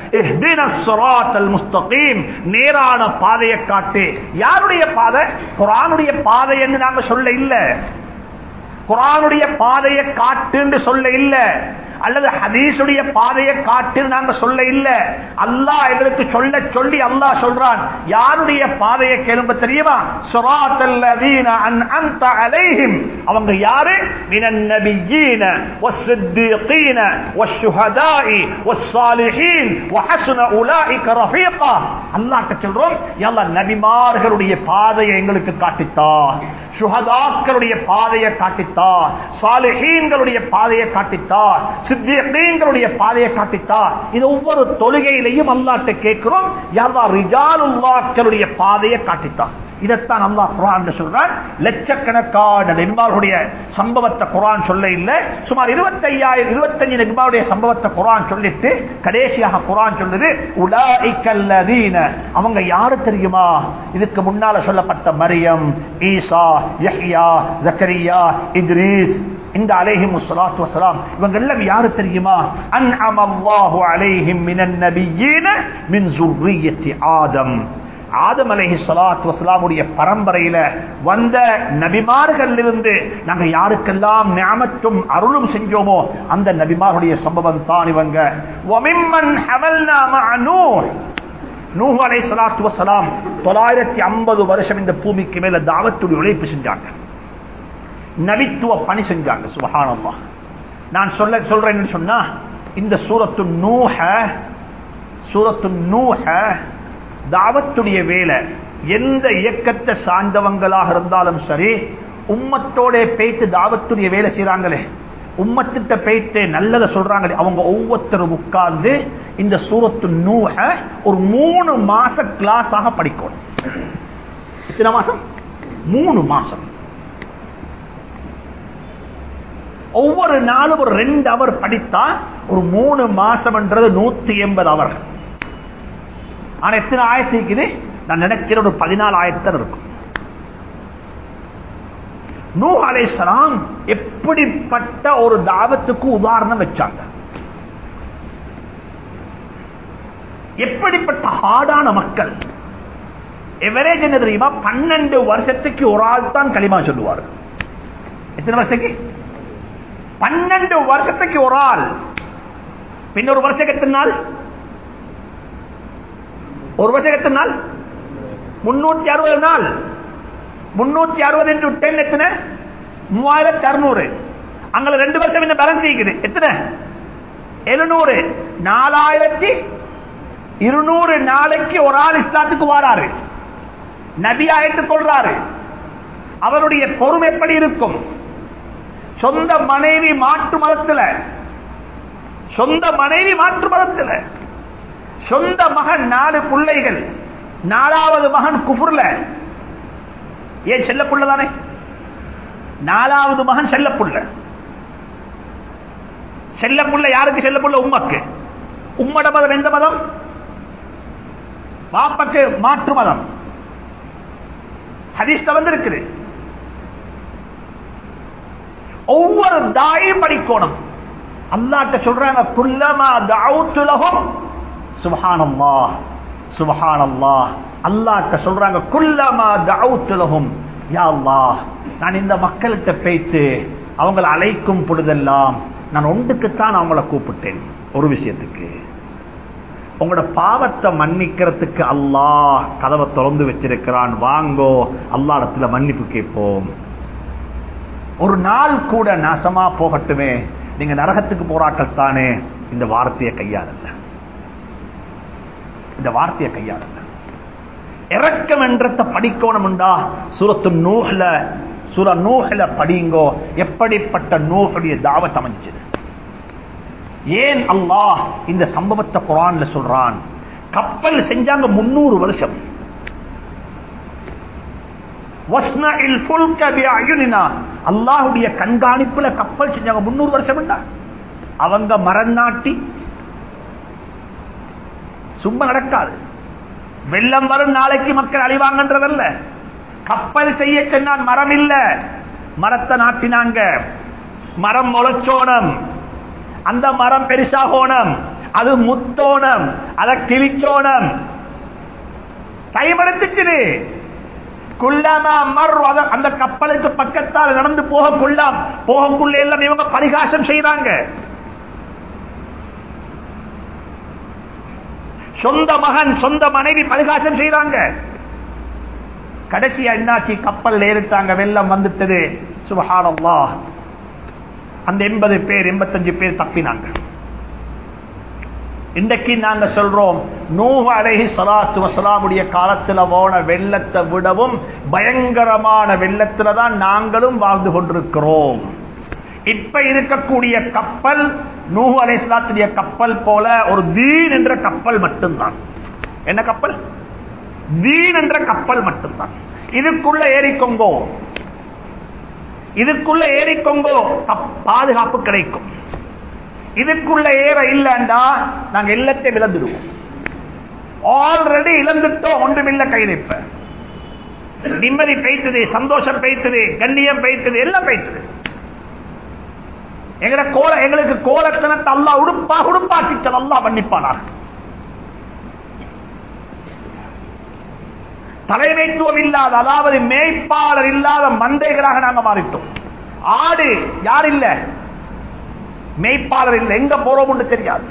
முஸ்தகீம் நேரான பாதையை காட்டு யாருடைய பாதை குரானுடைய பாதை என்று நாங்க சொல்ல இல்ல குரானுடைய பாதையை காட்டு சொல்ல இல்ல அல்லது ஹதீசுடைய பாதையை காட்டு நாங்க சொல்ல இல்ல அல்லாஹ் எங்களுக்கு சொல்ல சொல்லி அல்லாஹ் சொல்றான் யாருடைய பாதையை கேளும்ப தெரியுமா சுராத்தல்லதீன அன்அம்த அலைஹிம் அவங்க யாரு மினன் நபியீன வஸ்ஸித்தீகீன வஷ்ஷுஹதாஇ வஸ்ஸாலிஹீன் வஹஸ்ன உலாயிக ரஃபீகா அல்லாஹ்ட்ட சொல்றோம் யா அல்லாஹ் நபிமார்களுடைய பாதையை எங்களுக்கு காட்டித்தா சுஹதாக்களுடைய பாதையை காட்டித்தா சாலிஹீன்களுடைய பாதையை காட்டித்தா சித்தியங்களுடைய பாதையை காட்டித்தா இது ஒவ்வொரு தொழுகையிலையும் அல்லாட்ட கேட்கிறோம் யாரா ரிஜாலுல்லாக்களுடைய பாதையை காட்டித்தா இதைத்தான் அல்லா குரான் சொல்றான் லட்சக்கணக்கான நென்பார்களுடைய சம்பவத்தை குரான் சொல்ல இல்லை சுமார் இருபத்தி ஐயாயிரம் இருபத்தஞ்சு நென்பாருடைய சம்பவத்தை குரான் சொல்லிட்டு கடைசியாக குரான் சொல்லுது உலாய்கல்லதீன அவங்க யாரு தெரியுமா இதுக்கு முன்னால சொல்லப்பட்ட மரியம் ஈசா யஹ்யா ஜக்கரியா இத்ரீஸ் இந்த அலைஹிம் முஸ்ஸலாத்து வஸலாம் இவங்க எல்லாம் யாரு தெரியுமா அன்அம அல்லாஹு அலைஹிம் மினன் நபியீன மின் ஸுர்ரிய்யத்தி ஆதம் ஆதம் அலைஹி ஸலாத்து வஸலாமுடைய பரம்பரையில வந்த நபிமார்கள் இருந்து நாங்க யாருக்கெல்லாம் நியாமத்தும் அருளும் செஞ்சோமோ அந்த நபிமாருடைய சம்பவம் தான் இவங்க வமிம்மன் ஹமல்னா மஅ நூஹ் நூஹ் அலைஹிஸ்ஸலாத்து வஸலாம் 950 வருஷம் இந்த பூமிக்கு மேல தாவத்துடைய உழைப்பு செஞ்சாங்க நபித்துவ பணி செஞ்சாங்க சுபஹானல்லாஹ் நான் சொல்ல சொல்றேன்னு சொன்னா இந்த சூரத்து நூஹ சூரத்து நூஹ தாவத்துடைய வேலை எந்த இயக்கத்தை சார்ந்தவங்களாக இருந்தாலும் சரி உம்மத்தோட பேய்த்து தாவத்துடைய வேலை செய்யறாங்களே உம்மத்திட்ட பேய்த்து நல்லதை சொல்றாங்களே அவங்க ஒவ்வொருத்தரும் உட்கார்ந்து இந்த சூரத்து நூஹ ஒரு மூணு மாச கிளாஸ் ஆக படிக்கணும் எத்தனை மாசம் மூணு மாசம் ஒவ்வொரு நாளும் ஒரு ரெண்டு அவர் படித்தா ஒரு மூணு மாசம்ன்றது நூத்தி எண்பது அவர் ஆனா எத்தனை ஆயத்து இருக்குது நான் நினைக்கிற ஒரு பதினாலு ஆயத்தம் இருக்கும் நூ அலைசலாம் எப்படிப்பட்ட ஒரு தாவத்துக்கு உதாரணம் வச்சாங்க எப்படிப்பட்ட ஹார்டான மக்கள் எவரேஜ் என்ன தெரியுமா பன்னெண்டு வருஷத்துக்கு ஒரு ஆள் தான் களிமா சொல்லுவார் எத்தனை வருஷத்துக்கு பன்னெண்டு வருஷத்துக்கு ஒரு ஆள் பின்னொரு வருஷம் எத்தனை நாள் ஒரு வருஷம் எத்தனை நாள் முன்னூத்தி அறுபது நாள் முன்னூத்தி அறுபது இன்டு டென் எத்தனை மூவாயிரத்தி அறுநூறு அங்க ரெண்டு வருஷம் என்ன பேலன்ஸ் இருக்குது எத்தனை எழுநூறு நாலாயிரத்தி இருநூறு நாளைக்கு ஒரு ஆள் இஸ்லாத்துக்கு வாராரு நபியா கொள்றாரு அவருடைய பொறுமை எப்படி இருக்கும் சொந்த மனைவி மாற்று மதத்தில் சொந்த மனைவி மாற்று மதத்தில் சொந்த மகன் நாலு பிள்ளைகள் நாலாவது மகன் குஃபுர்ல ஏன் செல்ல புள்ள தானே நாலாவது மகன் செல்ல புள்ள செல்ல புள்ள யாருக்கு செல்ல புள்ள உம்மக்கு உம்மட மதம் எந்த மதம் பாப்பக்கு மாற்று மதம் ஹதீஸ்ல வந்து இருக்குது ஒவ்வொரு தாயும் படிக்கணும் அல்லாட்ட சொல்றாங்க குல்லமா தவுத்துலகம் சுபஹானல்லா சுபஹானல்லா அல்லாட்ட சொல்றாங்க குல்லமா தவுத்துலகம் யா அல்லாஹ் நான் இந்த மக்கள்கிட்ட பேய்த்து அவங்களை அழைக்கும் பொழுதெல்லாம் நான் ஒன்றுக்குத்தான் அவங்கள கூப்பிட்டேன் ஒரு விஷயத்துக்கு உங்களோட பாவத்தை மன்னிக்கிறதுக்கு அல்லாஹ் கதவை திறந்து வச்சிருக்கிறான் வாங்கோ அல்லாடத்துல மன்னிப்பு கேட்போம் ஒரு நாள் கூட நாசமா போகட்டுமே நீங்க நரகத்துக்கு போராட்டம் தானே இந்த வார்த்தையை கையாளல இந்த வார்த்தையை கையாளல இறக்கம் என்றத படிக்கணும்டா சூரத்து நூஹ்ல சூர நூஹ்ல படிங்கோ எப்படிப்பட்ட நூஹுடைய தாவத் அமைஞ்சது ஏன் அல்லாஹ் இந்த சம்பவத்தை குரான்ல சொல்றான் கப்பல் செஞ்சாங்க முன்னூறு வருஷம் அல்லாஹுடைய கண்காணிப்புல கப்பல் செஞ்சாங்க முன்னூறு வருஷம் அவங்க மரநாட்டி சும்மா நடக்காது வெள்ளம் வரும் நாளைக்கு மக்கள் அழிவாங்கன்றதல்ல கப்பல் செய்ய சொன்னான் மரம் இல்ல மரத்தை நாட்டினாங்க மரம் முளைச்சோனம் அந்த மரம் பெருசாகோணம் அது முத்தோணம் அதை கிழிச்சோணம் டைம் எடுத்துச்சு குல்லாமா மர் அந்த கப்பலுக்கு பக்கத்தால் நடந்து போகக்குள்ளாம் போகக்குள்ள எல்லாம் இவங்க பரிகாசம் செய்யறாங்க சொந்த மகன் சொந்த மனைவி பரிகாசம் செய்யறாங்க கடைசியா என்னாச்சு கப்பல் ஏறிட்டாங்க வெள்ளம் வந்துட்டது சுபஹானல்லா அந்த எண்பது பேர் எண்பத்தஞ்சு பேர் தப்பினாங்க இன்றைக்கு நாங்க சொல்றோம் நூஹ அலைஹி சலாத்து வசலாமுடைய காலத்துல போன வெள்ளத்தை விடவும் பயங்கரமான வெள்ளத்துல தான் நாங்களும் வாழ்ந்து கொண்டிருக்கிறோம் இப்ப இருக்கக்கூடிய கப்பல் நூஹு அலைஹிஸ்லாத்துடைய கப்பல் போல ஒரு தீன் என்ற கப்பல் மட்டும்தான் என்ன கப்பல் தீன் என்ற கப்பல் மட்டும்தான் இதுக்குள்ள ஏறிக்கொங்கோ இதுக்குள்ள ஏறிக்கொங்கோ பாதுகாப்பு கிடைக்கும் இதுக்குள்ள ஏற இல்லண்டா நாங்க எல்லாத்தையும் இழந்துடுவோம் ஆல்ரெடி இழந்துட்டோம் ஒன்றுமில்ல கைதிப்ப நிம்மதி பெய்த்தது சந்தோஷம் பெய்த்தது கண்ணியம் பெய்த்தது எல்லாம் பெய்த்தது எங்கட கோல எங்களுக்கு கோலத்தனத்தை அல்லா உடுப்பா உடுப்பாக்கிட்டல் அல்லா மன்னிப்பானார் தலைமைத்துவம் இல்லாத அதாவது மேய்ப்பாளர் இல்லாத மந்தைகளாக நாங்க மாறிட்டோம் ஆடு யார் இல்ல மேய்ப்பாளர் இல்ல எங்க போறோம் தெரியாது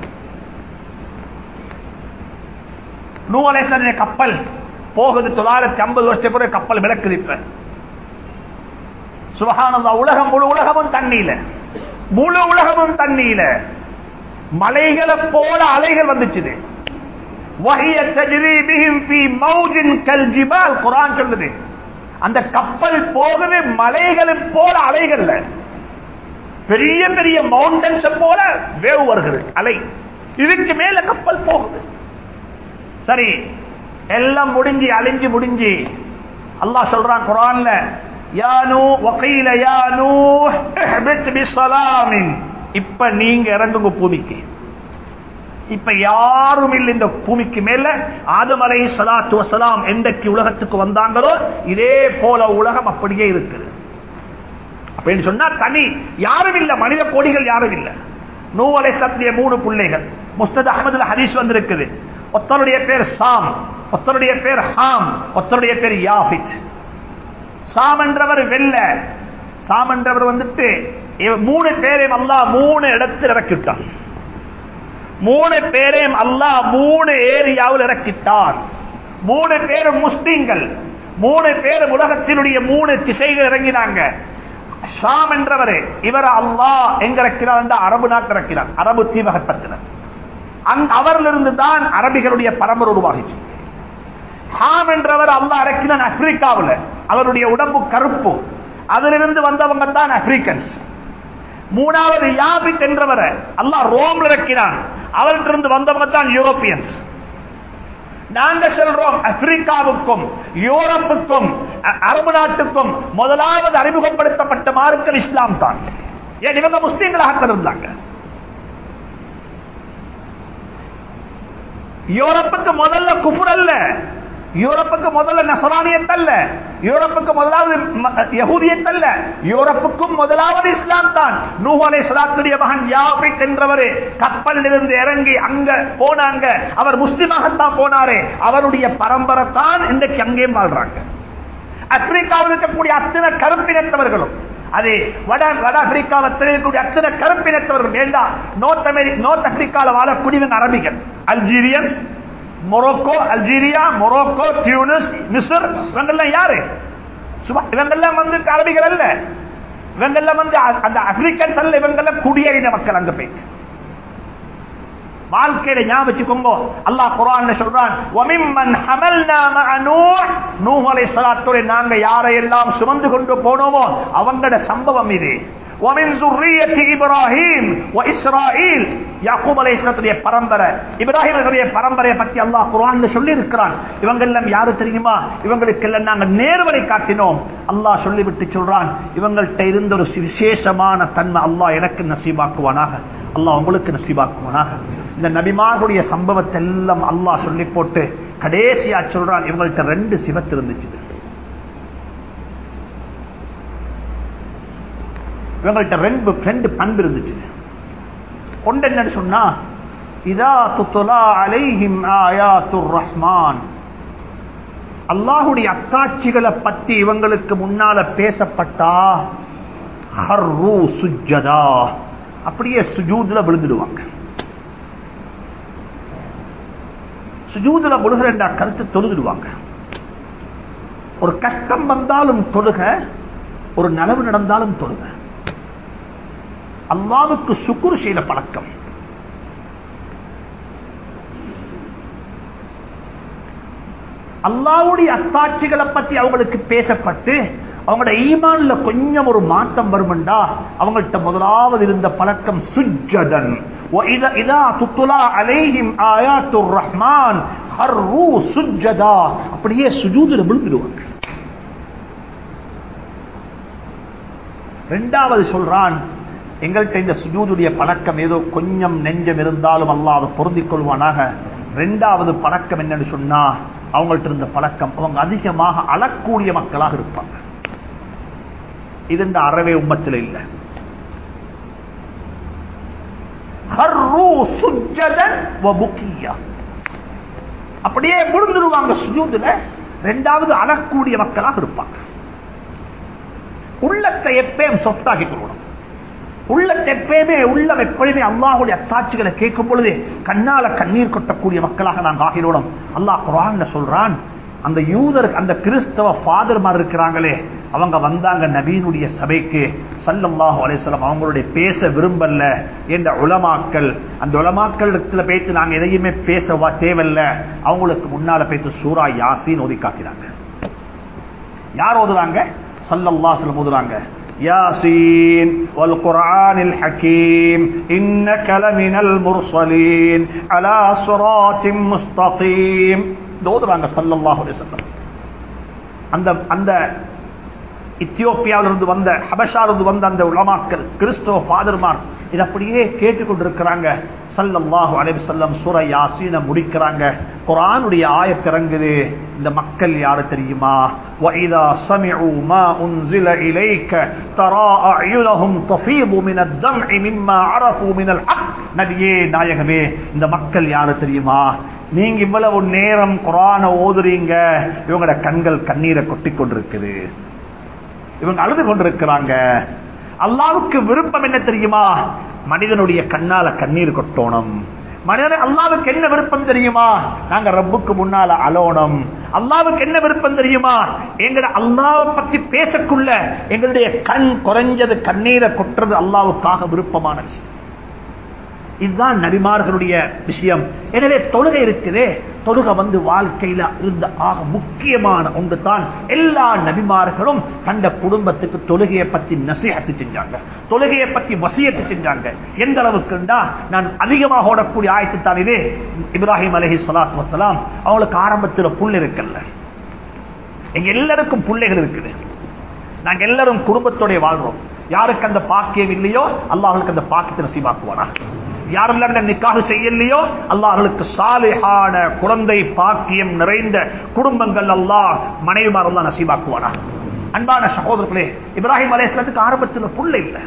நூலேசன கப்பல் போகுது தொள்ளாயிரத்தி ஐம்பது வருஷத்துக்கு பிறகு கப்பல் விளக்குது இப்ப சுபகானந்தா உலகம் முழு உலகமும் தண்ணியில முழு உலகமும் தண்ணியில மலைகளை போல அலைகள் வந்துச்சுது வஹிய தஜ்ரி பிஹிம் ஃபீ மௌஜின் கல் ஜிபால் குர்ஆன் சொல்லுது அந்த கப்பல் போகுது மலைகளை போல அலைகள்ல பெரிய பெரிய மவுண்டன்ஸ் போல வேவு வருகிறது அலை இதுக்கு மேல கப்பல் போகுது சரி எல்லாம் முடிஞ்சு அழிஞ்சு முடிஞ்சு அல்லாஹ் சொல்றான் குரான்ல யானு வகையில யானு பிஸ்ஸலாமின் இப்ப நீங்க இறங்குங்க பூமிக்கு இப்ப யாரும் இல்லை இந்த பூமிக்கு மேல ஆதம் அலை சலாத்து வசலாம் என்றைக்கு உலகத்துக்கு வந்தாங்களோ இதே போல உலகம் அப்படியே இருக்குது அப்படின்னு சொன்னா தனி யாரும் இல்ல மனித கோடிகள் யாரும் இல்ல நூவலை சத்திய மூணு பிள்ளைகள் முஸ்தத் அகமதுல ஹதீஸ் வந்திருக்குது ஒத்தருடைய பேர் சாம் ஒத்தருடைய பேர் ஹாம் ஒத்தருடைய பேர் யாபித் சாம் என்றவர் வெல்ல சாம் என்றவர் வந்துட்டு இவ- மூணு பேரையும் அல்லாஹ் மூணு இடத்தில் இறக்கிட்டான் மூணு பேரையும் அல்லாஹ் மூணு ஏரியாவில் இறக்கிட்டான் மூணு பேரும் முஸ்லிம்கள் மூணு பேரும் உலகத்தினுடைய மூணு திசைகள் இறங்கினாங்க ஷாம் என்றவர் இவர் அல்லாஹ் எங்க இறக்கிறார் என்ற அரபு நாட்டில் இறக்கிறார் அரபு தீபகற்பத்தில் அந்த அவரிலிருந்து தான் அரபிகளுடைய பரம்பரை உருவாகிச்சு ஹாம் என்றவர் அல்லாஹ் இறக்கினான் ஆப்பிரிக்காவில் அவருடைய உடம்பு கருப்பு அதிலிருந்து வந்தவங்க தான் ஆப்பிரிக்கன்ஸ் மூணாவது யாபித் என்றவரை அல்லாஹ் ரோம்ல இறக்கினான் அவரிலிருந்து வந்தவங்க தான் யூரோப்பியன்ஸ் நாங்க சொல்றோம் ஆப்பிரிக்காவுக்கும் யூரோப்புக்கும் அ- அரபு நாட்டுக்கும் முதலாவது அறிமுகப்படுத்தப்பட்ட மார்க்கம் இஸ்லாம் தான் ஏன் இவங்க முஸ்லீம்களாக இருந்தாங்க யூரோப்புக்கு முதல்ல குஃபுர் அல்ல யூரோப்புக்கு முதல்ல நசரானியத் அல்ல யூரோப்புக்கு முதலாவது ம- யகூதியத் அல்ல யூரோப்புக்கும் முதலாவது இஸ்லாம் தான் நூஹ் அலைஹிஸ்ஸலாத்துடைய மகன் யாபித் என்றவர் கப்பலில் இருந்து இறங்கி அங்க போனாங்க அவர் முஸ்லிமாகத்தான் போனாரு அவருடைய பரம்பரை தான் இன்றைக்கு அங்கேயும் வாழ்றாங்க ஆப்பிரிக்காவில் இருக்கக்கூடிய அத்தனை கருப்பினத்தவர்களும் அது வட வட ஆப்பிரிக்காவில் இருக்கக்கூடிய அத்தனை கருப்பினத்தவர்கள் வேண்டாம் நோர்த் அமெரி நோர்த் ஆப்பிரிக்காவில் வாழக்கூடியவங்க அரபிகள் Algerians Morocco Algeria Morocco Tunis மிஸ்ர் இவங்கெல்லாம் யாரு சும்மா இவங்கெல்லாம் வந்து அரபிகள் அல்ல இவங்கெல்லாம் வந்து அ- அந்த ஆப்பிரிக்கன்ஸ் அல்ல இவங்கெல்லாம் குடியேறின மக்கள் அங்க போயிட்டு வாழ்க்கையில ஞாபகம் வச்சுக்கோங்க அல்லாஹ் குர்ஆன்ல சொல்றான் வமிம்மன் ஹமல்னா மஅ நூஹ் நூஹ் அலைஹிஸ்ஸலாத்துடைய நாங்க யாரையெல்லாம் சுமந்து கொண்டு போனோமோ அவங்களோட சம்பவம் இது ومن ذرية إبراهيم وإسرائيل யாக்கூப் அலைஹிஸ்ஸலாத்துடைய பரம்பரை இப்ராஹிம் அவர்களுடைய பரம்பரையை பத்தி அல்லாஹ் குர்ஆன்ல சொல்லி இருக்கிறான் இவங்க எல்லாம் யாரு தெரியுமா இவங்களுக்கு எல்லாம் நாங்க நேர்வழி காட்டினோம் அல்லாஹ் சொல்லிவிட்டு சொல்றான் இவங்கள்ட்ட இருந்த ஒரு விசேஷமான தன்மை அல்லாஹ் எனக்கு நசீபாக்குவானாக அல்லாஹ் உங்களுக்கு நசீபாக்குவானாக இந்த நபிமார்களுடைய சம்பவத்தை எல்லாம் அல்லாஹ் சொல்லி போட்டு கடைசியா சொல்றான் இவங்கள்ட்ட ரெண்டு சிவத்து இருந்துச்சு இவங்கள்ட்ட ரெண்டு ரெண்டு பண்பு இருந்துச்சு ஒன்று என்னன்னு சொன்னா இதா துத்துலா அலைஹிம் ஆயாத்துர் ரஹ்மான் அல்லாஹுடைய அத்தாட்சிகளை பத்தி இவங்களுக்கு முன்னால பேசப்பட்டா ஹர்ரு சுஜ்ஜதா அப்படியே சுஜூதுல விழுந்துடுவாங்க சுஜூதுல விழுகிற கருத்து தொழுதுடுவாங்க ஒரு கஷ்டம் வந்தாலும் தொழுக ஒரு நலவு நடந்தாலும் தொழுக அல்லாவுக்கு சுக்குரு செய்த பழக்கம் அல்லாவுடைய அத்தாட்சிகளை பத்தி அவங்களுக்கு பேசப்பட்டு அவங்களோட ஈமான்ல கொஞ்சம் ஒரு மாற்றம் வருமெண்டா அவங்கள்ட்ட முதலாவது இருந்த பழக்கம் சுஜ்ஜதன் وَإِذَا إِذَا تُتْلَى عَلَيْهِمْ آيَاتُ الرَّحْمَنِ خَرُّوا سُجَّدًا அப்படியே சுஜூதுல விழுந்துடுவாங்க ரெண்டாவது சொல்றான் எங்கள்கிட்ட இந்த சுஜூதுடைய பழக்கம் ஏதோ கொஞ்சம் நெஞ்சம் இருந்தாலும் அல்லாஹ் அதை பொருந்திக் கொள்வானாக ரெண்டாவது பழக்கம் என்னன்னு சொன்னா அவங்கள்ட்ட இருந்த பழக்கம் அவங்க அதிகமாக அழக்கூடிய மக்களாக இருப்பாங்க இது இந்த அறவே உம்மத்தில் இல்லை ஹர்ரு சுஜ்ஜதன் வ புக்கியா. அப்படியே விழுந்துருவாங்க சுஜூதுல ரெண்டாவது அழக்கூடிய மக்களாக இருப்பாங்க உள்ளத்தை எப்பயும் சொத்தாக்கி கொள்ளணும் உள்ளத்தை எப்பயுமே உள்ளம் எப்பொழுதுமே அல்லாஹுடைய அத்தாட்சிகளை கேட்கும் பொழுது கண்ணால கண்ணீர் கொட்டக்கூடிய மக்களாக நாங்கள் ஆகிறோம் அல்லாஹ் குரான்ல சொல்றான் அந்த யூதருக்கு அந்த கிறிஸ்தவ ஃபாதர்மார் இருக்கிறாங்களே அவங்க வந்தாங்க நபீனுடைய சபைக்கு சல்லல்லாஹு அலைஹிஸ்ஸலாம் அவங்களுடைய பேச விரும்பல என்ற உலமாக்கள் அந்த உலமாக்கள் பேத்து நாங்க எதையுமே பேசவா தேவையில்ல அவங்களுக்கு முன்னால பேத்து சூரா யாசின் ஓதி காட்டினாங்க யார் ஓதுறாங்க சல்லல்லாஹு அலைஹி வஸல்லம் ஓதுறாங்க ياسين والقرآن الحكيم إنك لمن المرسلين على صراط مستقيم ஓதுறாங்க சல்லல்லாஹு அலைஹி வஸல்லம் அந்த அந்த இத்தியோப்பியாவிலிருந்து வந்த ஹபஷாவிலிருந்து வந்த அந்த உலமாக்கள் கிறிஸ்தவ ஃபாதர்மார் இது அப்படியே கேட்டுக்கொண்டிருக்கிறாங்க சல்லல்லாஹு அலைஹி வஸல்லம் சூரா யாசீன முடிக்கிறாங்க குர்ஆனுடைய ஆயத் இறங்குது இந்த மக்கள் யாரு தெரியுமா وَإِذَا سَمِعُوا مَا أُنزِلَ إِلَيْكَ تَرَى أَعْيُنَهُمْ تَفِيضُ مِنَ الدَّمْعِ مِمَّا عَرَفُوا مِنَ الْحَقِّ நபியே நாயகமே இந்த மக்கள் யாரு தெரியுமா நீங்க இவ்வளவு நேரம் குரான ஓதுறீங்க இவங்களோட கண்கள் கண்ணீரை கொட்டிக் கொண்டிருக்குது இவங்க அழுது கொண்டிருக்கிறாங்க அல்லாவுக்கு விருப்பம் என்ன தெரியுமா மனிதனுடைய கண்ணால கண்ணீர் கொட்டோணும் மனிதன் அல்லாவுக்கு என்ன விருப்பம் தெரியுமா நாங்க ரப்புக்கு முன்னால அலோனம் அல்லாவுக்கு என்ன விருப்பம் தெரியுமா எங்கட அல்லாவை பத்தி பேசக்குள்ள எங்களுடைய கண் குறைஞ்சது கண்ணீரை கொட்டுறது அல்லாவுக்காக விருப்பமான விஷயம் இதுதான் நபிமார்களுடைய விஷயம் எனவே தொழுகை இருக்குதே தொழுகை வந்து வாழ்க்கையில இருந்த ஆக முக்கியமான ஒன்று தான் எல்லா நபிமார்களும் தந்த குடும்பத்துக்கு தொழுகையை பத்தி நசிஹத்து செஞ்சாங்க தொழுகையை பத்தி வசியத்து செஞ்சாங்க எந்த அளவுக்குண்டா நான் அதிகமாக ஓடக்கூடிய ஆயத்து தான் இது இப்ராஹிம் அலஹி சலாத் வசலாம் அவங்களுக்கு ஆரம்பத்தில் புல் இருக்கல்ல எங்க எல்லாருக்கும் பிள்ளைகள் இருக்குது நாங்க எல்லாரும் குடும்பத்தோட வாழ்றோம் யாருக்கு அந்த பாக்கியம் இல்லையோ அல்லாஹர்களுக்கு அந்த பாக்கியத்தை நசீபாக்குவானா யாரெல்லாம் நிக்காக செய்யலையோ அல்லாஹர்களுக்கு சாலிஹான குழந்தை பாக்கியம் நிறைந்த குடும்பங்கள் அல்லாஹ் மனைவிமார் எல்லாம் நசீபாக்குவானா அன்பான சகோதரர்களே இப்ராஹிம் அலேஸ்லத்துக்கு ஆரம்பத்தில் புள்ள இல்லை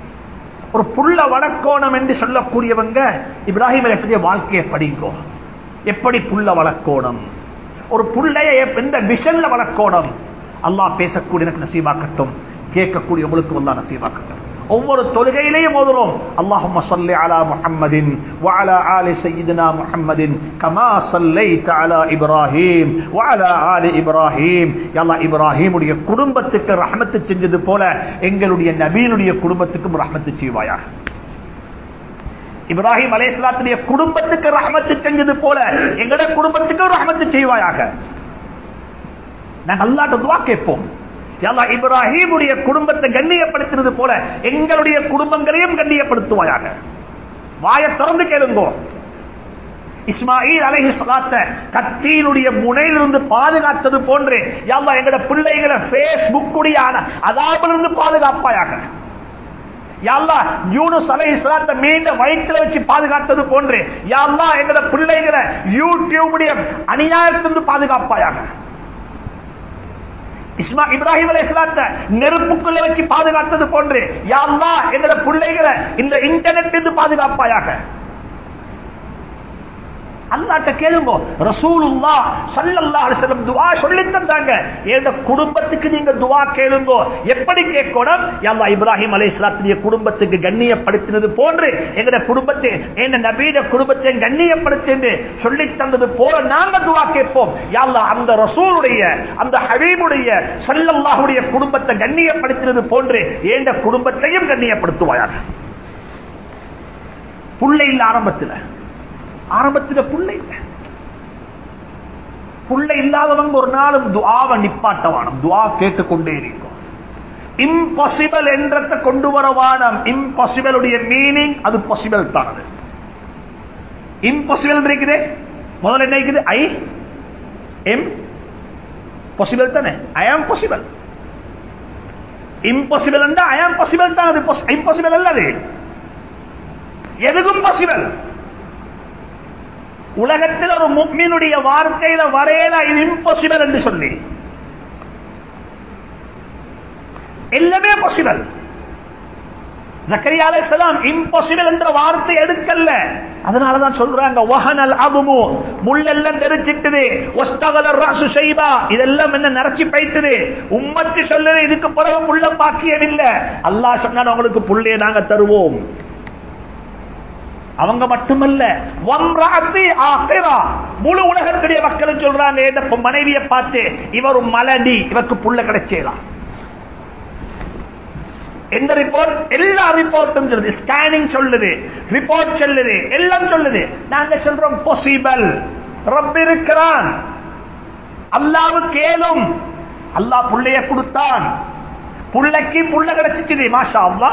ஒரு புள்ள வளர்க்கோணம் என்று சொல்லக்கூடியவங்க இப்ராஹிம் அலேஸ்லடைய வாழ்க்கையை படிங்கோ எப்படி புள்ள வளர்க்கோணம் ஒரு புள்ளைய எந்த விஷன்ல வளர்க்கோணம் அல்லாஹ் பேசக்கூடிய எனக்கு நசீபாக்கட்டும் கேட்கக்கூடிய உங்களுக்கு வந்தா நசீபாக்கட்டும் ஒவ்வொரு தொழுகையிலையும் ஓதுறோம் அல்லாஹும்ம ஸல்லி அலா முஹம்மதின் வஅலா ஆலி சய்யிதினா முஹம்மதின் கமா ஸல்லைத அலா இப்ராஹீம் வஅலா ஆலி இப்ராஹீம் யா அல்லாஹ் இப்ராஹீமுடைய குடும்பத்துக்கு ரஹ்மத்து செஞ்சது போல எங்களுடைய நபியினுடைய குடும்பத்துக்கும் ரஹ்மத்து செய்வாயாக இப்ராஹிம் அலைஹிஸ்ஸலாத்துடைய குடும்பத்துக்கு ரஹ்மத்து செஞ்சது போல எங்களுடைய குடும்பத்துக்கு ரஹ்மத்து செய்வாயாக நாங்கள் அல்லாட்ட துவா கேட்போம் இப்ராஹிமுடைய குடும்பத்தை கண்ணியப்படுத்தினது போல எங்களுடைய குடும்பங்களையும் கண்ணியப்படுத்துவாயாக வாய திறந்து கேளுங்கோ இஸ்மாயில் அலஹி சலாத்த கத்தியினுடைய முனையிலிருந்து பாதுகாத்தது போன்று யாவா எங்கட பிள்ளைகளை பேஸ்புக்குடைய அதாபிலிருந்து பாதுகாப்பாயாக யாழ்லா யூனுஸ் அலை இஸ்லாத்த மீண்ட வயிற்றுல வச்சு பாதுகாத்தது போன்று யாழ்லா எங்கட பிள்ளைகளை யூடியூபுடைய அநியாயத்திலிருந்து பாதுகாப்பாயாக இஸ்மா இப்ராஹிம் அலை இஸ்லாத்த நெருப்புக்குள்ள வச்சு பாதுகாத்தது போன்று யாழ்லா எங்களோட பிள்ளைகளை இந்த இன்டர்நெட் இருந்து பாதுகாப்பாயாக அல்லாட்ட கேளுங்க ரசூலுல்லா ஸல்லல்லாஹு அலைஹி வஸல்லம் துஆ சொல்லி தந்தாங்க இந்த குடும்பத்துக்கு நீங்க துஆ கேளுங்க எப்படி கேட்கணும் யா அல்லாஹ் இப்ராஹிம் அலைஹிஸ்ஸலாத்துடைய குடும்பத்துக்கு கண்ணியப்படுத்தினது போன்று எங்கட குடும்பத்தை என்ன நபியோட குடும்பத்தை கண்ணியப்படுத்தி சொல்லி தந்தது போல நாங்க துஆ கேட்போம் யா அல்லாஹ் அந்த ரசூலுடைய அந்த ஹபீபுடைய ஸல்லல்லாஹுடைய குடும்பத்தை கண்ணியப்படுத்தினது போன்று எந்த குடும்பத்தையும் கண்ணியப்படுத்துவாயாக புள்ளை இல்ல ஆரம்பத்தில் ஆரம்பத்தில் புள்ள இல்ல புள்ள இல்லாதவங்க ஒரு நாளும் துவாவை நிப்பாட்டவானம் துவா கேட்டுக்கொண்டே இருக்கும் இம்பாசிபிள் என்றத்தை கொண்டு வரவானம் இம்பாசிபிளுடைய மீனிங் அது பாசிபிள் தான் அது இம்பாசிபிள் இருக்குது முதல்ல என்ன இருக்குது ஐ எம் பாசிபிள் தானே ஐ ஆம் பாசிபிள் இம்பாசிபிள் என்றா ஐ ஆம் பாசிபிள் தான் அது இம்பாசிபிள் அல்ல அது எதுக்கும் பாசிபிள் உலகத்தில் ஒரு முக்மீனுடைய வார்த்தையில வரையல இது இம்பாசிபிள் என்று சொல்லி எல்லாமே பாசிபிள் ஜக்கரியா அலைஹிஸ்ஸலாம் இம்பாசிபிள் என்ற வார்த்தை எடுக்கல்ல அதனாலதான் சொல்றாங்க வஹனல் அபுமு முள்ளெல்லாம் தெரிச்சிட்டுது ஒஸ்தகல ராசு செய்வா இதெல்லாம் என்ன நரைச்சி பைத்துது உம்மத்து சொல்லுது இதுக்கு பிறகு முள்ள பாக்கியம் இல்ல அல்லாஹ் சொன்னா உங்களுக்கு புள்ளைய நாங்க தருவோம் அவங்க மட்டுமல்ல வம்ராத்தி ஆகிரா முழு உலகத்துடைய மக்களும் சொல்றாங்க இந்த மனைவியை பார்த்து இவர் ஒரு மலடி இவருக்கு புள்ள கிடைச்சேலாம் எந்த ரிப்போர்ட் எல்லா ரிப்போர்ட்டும் சொல்லுது ஸ்கேனிங் சொல்லுது ரிப்போர்ட் சொல்லுது எல்லாம் சொல்லுது நாங்க சொல்றோம் பாசிபிள் ரப் இருக்கிறான் அல்லாவுக்கு ஏலும் அல்லாஹ் புள்ளைய கொடுத்தான் புள்ளைக்கு புள்ள கிடைச்சிச்சு மாஷா அல்லா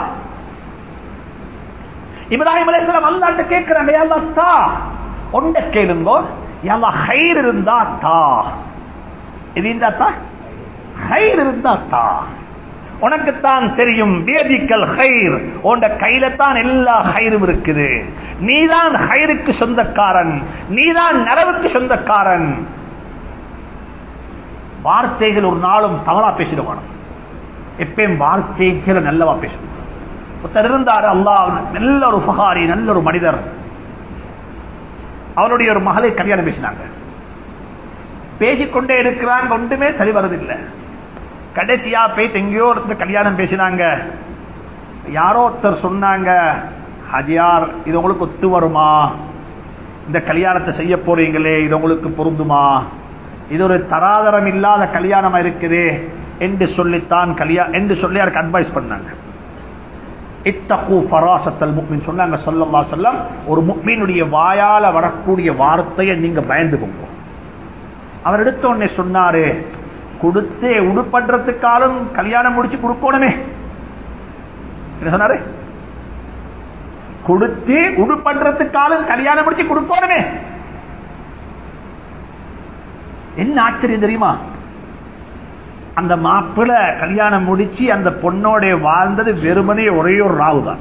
இப்ராஹிம் அலைஹிஸ்ஸலாம் அல்லாஹ்ட்ட கேக்குறாங்க யா அல்லாஹ் தா ஒண்ட கேளுங்கோ யா அல்லாஹ் ஹைர் இருந்தா தா இது இருந்தா தா ஹைர் இருந்தா தா உனக்குத்தான் தெரியும் வேதிக்கல் ஹைர் உண்ட கையில தான் எல்லா ஹைரும் இருக்குது நீதான் ஹைருக்கு சொந்தக்காரன் நீதான் நரவுக்கு சொந்தக்காரன் வார்த்தைகள் ஒரு நாளும் தவறா பேசிடுவானும் எப்பயும் வார்த்தைகளை நல்லவா பேசணும் ஒருத்தர் இருந்தார் அல்லாஹ் நல்ல ஒரு உபகாரி நல்ல ஒரு மனிதர் அவருடைய ஒரு மகளை கல்யாணம் பேசினாங்க பேசிக்கொண்டே இருக்கிறாங்க ஒன்றுமே சரி வரதில்லை கடைசியா போய் எங்கேயோ ஒருத்தர் கல்யாணம் பேசினாங்க யாரோ ஒருத்தர் சொன்னாங்க ஹஜியார் இது உங்களுக்கு ஒத்து வருமா இந்த கல்யாணத்தை செய்ய போறீங்களே இது உங்களுக்கு பொருந்துமா இது ஒரு தராதரம் இல்லாத கல்யாணமா இருக்குது என்று சொல்லித்தான் கல்யாணம் என்று சொல்லி யாருக்கு அட்வைஸ் பண்ணாங்க இத்தகு ஃபராசத்தல் முக்மின் சொன்னாங்க சொல்லல்லா சொல்லம் ஒரு முக்மீனுடைய வாயால வரக்கூடிய வார்த்தையை நீங்க பயந்துக்கோங்க அவர் எடுத்த உடனே சொன்னாரு கொடுத்து உடுப்படுறதுக்காலும் கல்யாணம் முடிச்சு கொடுக்கணுமே என்ன சொன்னாரு கொடுத்து உடுப்படுறதுக்காலும் கல்யாணம் முடிச்சு கொடுக்கணுமே என்ன ஆச்சரியம் தெரியுமா அந்த மாப்பிள்ள கல்யாணம் முடிச்சு அந்த பொண்ணோட வாழ்ந்தது வெறுமனே ஒரே ஒரு ராவு தான்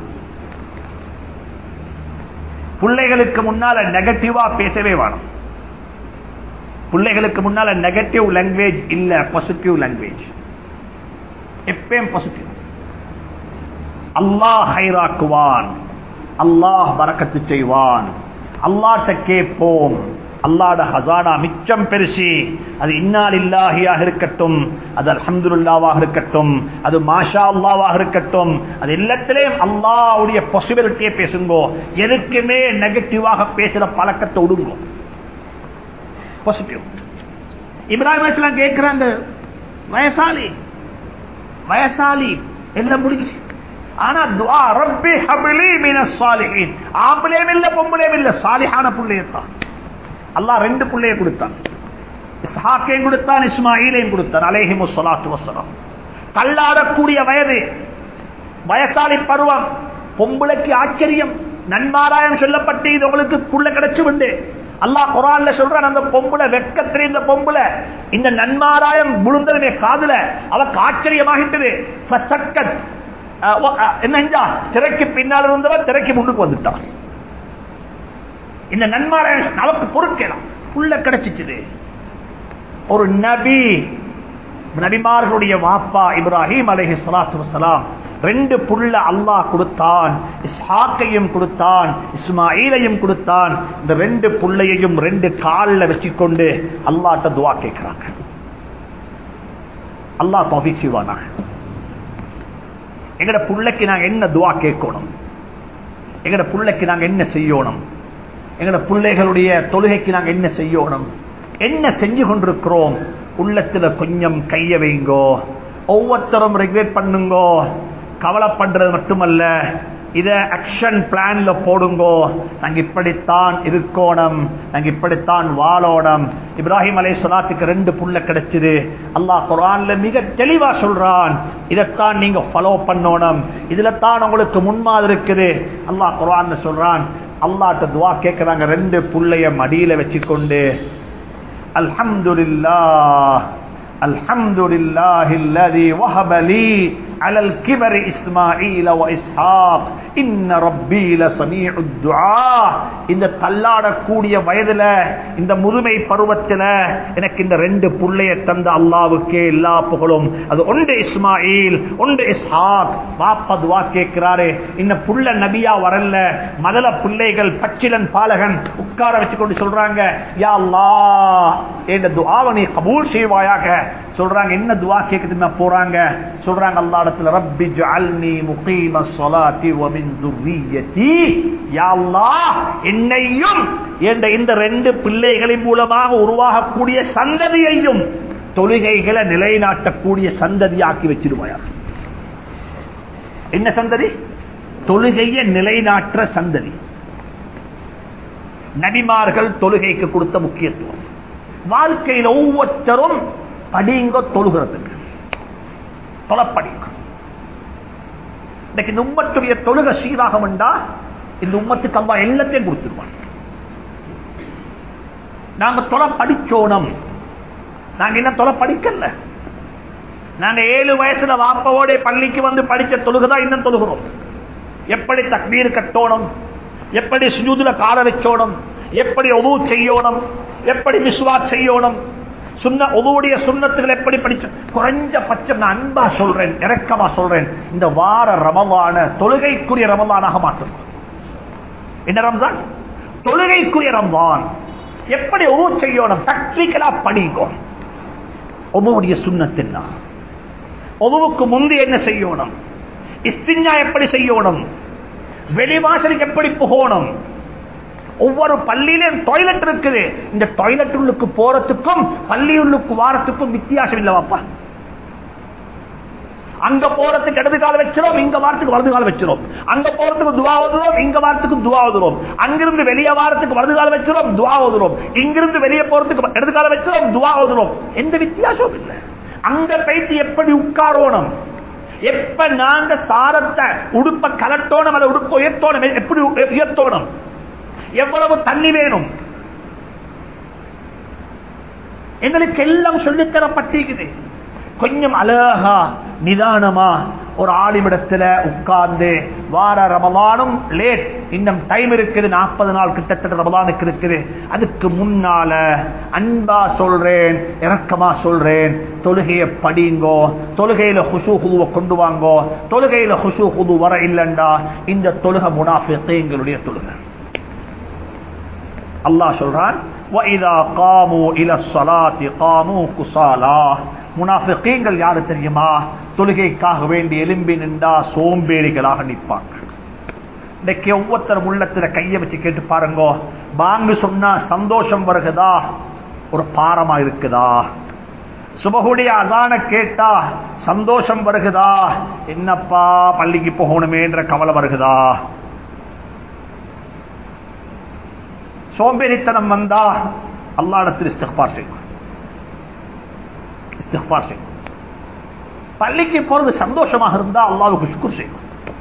பிள்ளைகளுக்கு முன்னால நெகட்டிவா பேசவே வேணும் பிள்ளைகளுக்கு முன்னால நெகட்டிவ் லாங்குவேஜ் இல்ல பாசிட்டிவ் லாங்குவேஜ் எப்பயும் பாசிட்டிவ் அல்லாஹ் ஹைராக்குவான் அல்லாஹ் பறக்கத்து செய்வான் அல்லாட்ட கேட்போம் அல்லாட ஹசானா மிச்சம் பெருசி அது இன்னால் இல்லாஹியாக இருக்கட்டும் அது அல்ஹம்துல்லாவாக இருக்கட்டும் அது மாஷா அல்லாவாக இருக்கட்டும் அது எல்லாத்திலேயும் அல்லாவுடைய பாசிபிலிட்டியை பேசுங்கோ எதுக்குமே நெகட்டிவாக பேசுற பழக்கத்தை விடுங்கோ பாசிட்டிவ் இப்ராஹிம் அலிஸ்லாம் கேட்கிறாங்க வயசாலி வயசாலி எல்லாம் முடிஞ்சு ஆனா துவா ரப்பி ஹபிலி மின சாலிஹின் ஆம்பளையும் இல்ல பொம்பளையும் இல்ல சாலிஹான புள்ளையத்தான் அல்லாஹ் ரெண்டு புள்ளைய கொடுத்தான் இஸ்ஹாக்கையும் கொடுத்தான் இஸ்மாயிலையும் கொடுத்தான் அலேஹிமு சொலாத்து வசலம் தள்ளாடக்கூடிய வயது வயசாலி பருவம் பொம்பளைக்கு ஆச்சரியம் நன்மாராயம் சொல்லப்பட்டு இது உங்களுக்கு புள்ள கிடைச்சு உண்டு அல்லாஹ் குரான்ல சொல்றான் அந்த பொம்புல வெக்கத்திலே இந்த பொம்புல இந்த நன்மாராயம் முழுந்ததுமே காதுல அவக்கு ஆச்சரியமாகிட்டது என்ன திரைக்கு பின்னால் இருந்தவன் திரைக்கு முன்னுக்கு வந்துட்டான் இந்த நன்மாராயம் அவக்கு பொறுக்கலாம் புள்ள கிடைச்சிச்சுது ஒரு நபி நபிமார்களுடைய வாப்பா இப்ராஹிம் அலஹி சலாத்து வசலாம் ரெண்டு புள்ள அல்லாஹ் கொடுத்தான் இஸ்ஹாக்கையும் கொடுத்தான் இஸ்மாயிலையும் கொடுத்தான் இந்த ரெண்டு புள்ளையையும் ரெண்டு காலில் வச்சுக்கொண்டு அல்லாட்ட துவா கேட்கிறாங்க அல்லாஹ் தோஃபி செய்வானாக எங்கட புள்ளைக்கு நாங்க என்ன துவா கேட்கணும் எங்கட புள்ளைக்கு நாங்க என்ன செய்யணும் எங்கட பிள்ளைகளுடைய தொழுகைக்கு நாங்க என்ன செய்யணும் என்ன செஞ்சு கொண்டிருக்கிறோம் உள்ளத்துல கொஞ்சம் கைய வைங்கோ ஒவ்வொருத்தரும் ரெகுலேட் பண்ணுங்கோ கவலைப்படுறது மட்டுமல்ல இத ஆக்ஷன் பிளான்ல போடுங்கோ நாங்க இப்படித்தான் இருக்கோணும் நாங்க இப்படித்தான் வாழோணும் இப்ராஹிம் அலை சலாத்துக்கு ரெண்டு புள்ள கிடைச்சது அல்லாஹ் குரான்ல மிக தெளிவா சொல்றான் இதைத்தான் நீங்க ஃபாலோ பண்ணணும் இதுல தான் உங்களுக்கு முன்மாதிரி இருக்குது அல்லாஹ் குரான்ல சொல்றான் அல்லாட்ட துவா கேட்கிறாங்க ரெண்டு புள்ளைய மடியில வச்சுக்கொண்டு அல்ஹம்துலில்லாஹ் الحمد لله الذي وهب لي على الكبر إسماعيل وإسحاق إن ربي لسميع الدعاء இந்த தள்ளாடக்கூடிய வயதுல இந்த முதுமை பருவத்துல எனக்கு இந்த ரெண்டு புள்ளைய தந்த அல்லாவுக்கே எல்லா புகழும் அது ஒன்று இஸ்மாயில் ஒன்று இஸ்ஹாக் பாப்பா துவா கேட்கிறாரு இந்த புள்ள நபியா வரல மதல பிள்ளைகள் பச்சிலன் பாலகன் உட்கார வச்சு கொண்டு சொல்றாங்க யா அல்லாஹ் என்ற துஆவை நீ கபூல் செய்வாயாக சொல்றாங்க என்ன துவா கேக்குதுன்னா போறாங்க சொல்றாங்க அல்லா இடத்துல ரப்பி ஜஅல்னி முகீம ஸலாத்தி வ மின் ذُرِّيَّتِي யா அல்லாஹ் என்னையும் என்ற இந்த ரெண்டு பிள்ளைகளின் மூலமாக உருவாகக்கூடிய சந்ததியையும் தொழுகைகளை நிலைநாட்டக்கூடிய சந்ததியாக்கி வச்சிருவாயா என்ன சந்ததி தொழுகையை நிலைநாட்டுற சந்ததி நபிமார்கள் தொழுகைக்கு கொடுத்த முக்கியத்துவம் வாழ்க்கையில் ஒவ்வொருத்தரும் படிங்க தொழுகிறதுக்கு தொலைப்படிங்க இன்னைக்கு இந்த உம்மத்துடைய தொழுக சீராகம் என்றா இந்த உம்மத்துக்கு அல்லா எல்லாத்தையும் கொடுத்துருவான் நாங்க தொலை படிச்சோனம் நாங்க என்ன தொலை படிக்கல நாங்க ஏழு வயசுல வாப்பாவோட பள்ளிக்கு வந்து படிச்ச தொழுகதான் இன்னும் தொழுகிறோம் எப்படி தக்பீர் கட்டோணும் எப்படி சுஜூதுல கால வச்சோணும் எப்படி ஒது செய்யணும் எப்படி விஸ்வா செய்யணும் சுண்ண ஒதுவுடைய சுண்ணத்துகள் எப்படி படிச்ச குறைஞ்ச பட்சம் நான் அன்பா சொல்றேன் இறக்கமா சொல்றேன் இந்த வார ரமலான தொழுகைக்குரிய ரமலானாக மாற்றும் என்ன ரம்ஜான் தொழுகைக்குரிய ரம்ஜான் எப்படி ஒது செய்யணும் டக்டிக்கலா படிக்கும் ஒதுவுடைய சுண்ணத்தின்னா ஒதுவுக்கு முந்தி என்ன செய்யணும் இஸ்திஞ்சா எப்படி செய்யணும் வெளிவாசலுக்கு எப்படி புகணும் ஒவ்வொரு பள்ளியிலும் டாய்லெட் இருக்குது இந்த டாய்லெட் உள்ளுக்கு போறதுக்கும் பள்ளி உள்ளுக்கு வாரத்துக்கும் வித்தியாசம் இல்லவாப்பா அங்க போறதுக்கு இடது கால வச்சிரும் இங்க வாரத்துக்கு வலது கால வச்சிரும் அங்க போறதுக்கு துவா ஓதுறோம் இங்க வாரத்துக்கு துவா ஓதுறோம் அங்கிருந்து வெளியே வாரத்துக்கு வலது கால வச்சிரும் துவா ஓதுறோம் இங்கிருந்து வெளியே போறதுக்கு இடது கால வச்சிரும் துவா ஓதுறோம் எந்த வித்தியாசமும் இல்லை அங்க போயிட்டு எப்படி உட்காரோணும் எப்ப நாங்க சாரத்தை உடுப்ப கலட்டோணும் அதை உடுப்ப உயர்த்தோணும் எப்படி உயர்த்தோணும் எவ்வளவு தண்ணி வேணும் எங்களுக்கு எல்லாம் சொல்லித்தரப்பட்டிருக்குது கொஞ்சம் அழகா நிதானமா ஒரு ஆலிமிடத்துல உட்கார்ந்து வார ரமலானும் லேட் இன்னும் டைம் இருக்குது நாற்பது நாள் கிட்டத்தட்ட ரமலானுக்கு இருக்குது அதுக்கு முன்னால அன்பா சொல்றேன் இறக்கமா சொல்றேன் தொழுகையை படிங்கோ தொழுகையில ஹுசு ஹுதுவை கொண்டு வாங்கோ தொழுகையில ஹுசு ஹுது வர இல்லண்டா இந்த தொழுகை முனாஃபித்தை எங்களுடைய தொழுகை அல்லாஹ் சொல்றான் وَإِذَا قَامُوا إِلَى الصَّلَاةِ قَامُوا كُسَالَى முனாஃபிகீன்கள் யாரு தெரியுமா தொழுகைக்காக வேண்டி எலும்பி நின்றா சோம்பேறிகளாக நிற்பாங்க இன்னைக்கு ஒவ்வொருத்தர் உள்ளத்துல கைய வச்சு கேட்டு பாருங்க பாங்கு சொன்னா சந்தோஷம் வருகுதா ஒரு பாரமா இருக்குதா சுபகுடைய அதான கேட்டா சந்தோஷம் வருகுதா என்னப்பா பள்ளிக்கு போகணுமேன்ற கவலை வருகுதா சோம்பேறித்தனம் வந்தா அல்லாடத்தில் இஸ்திஃபார் செய்யும் இஸ்திஃபார் செய்யும் பள்ளிக்கு போறது சந்தோஷமாக இருந்தா அல்லாவுக்கு சுக்குர் செய்யும்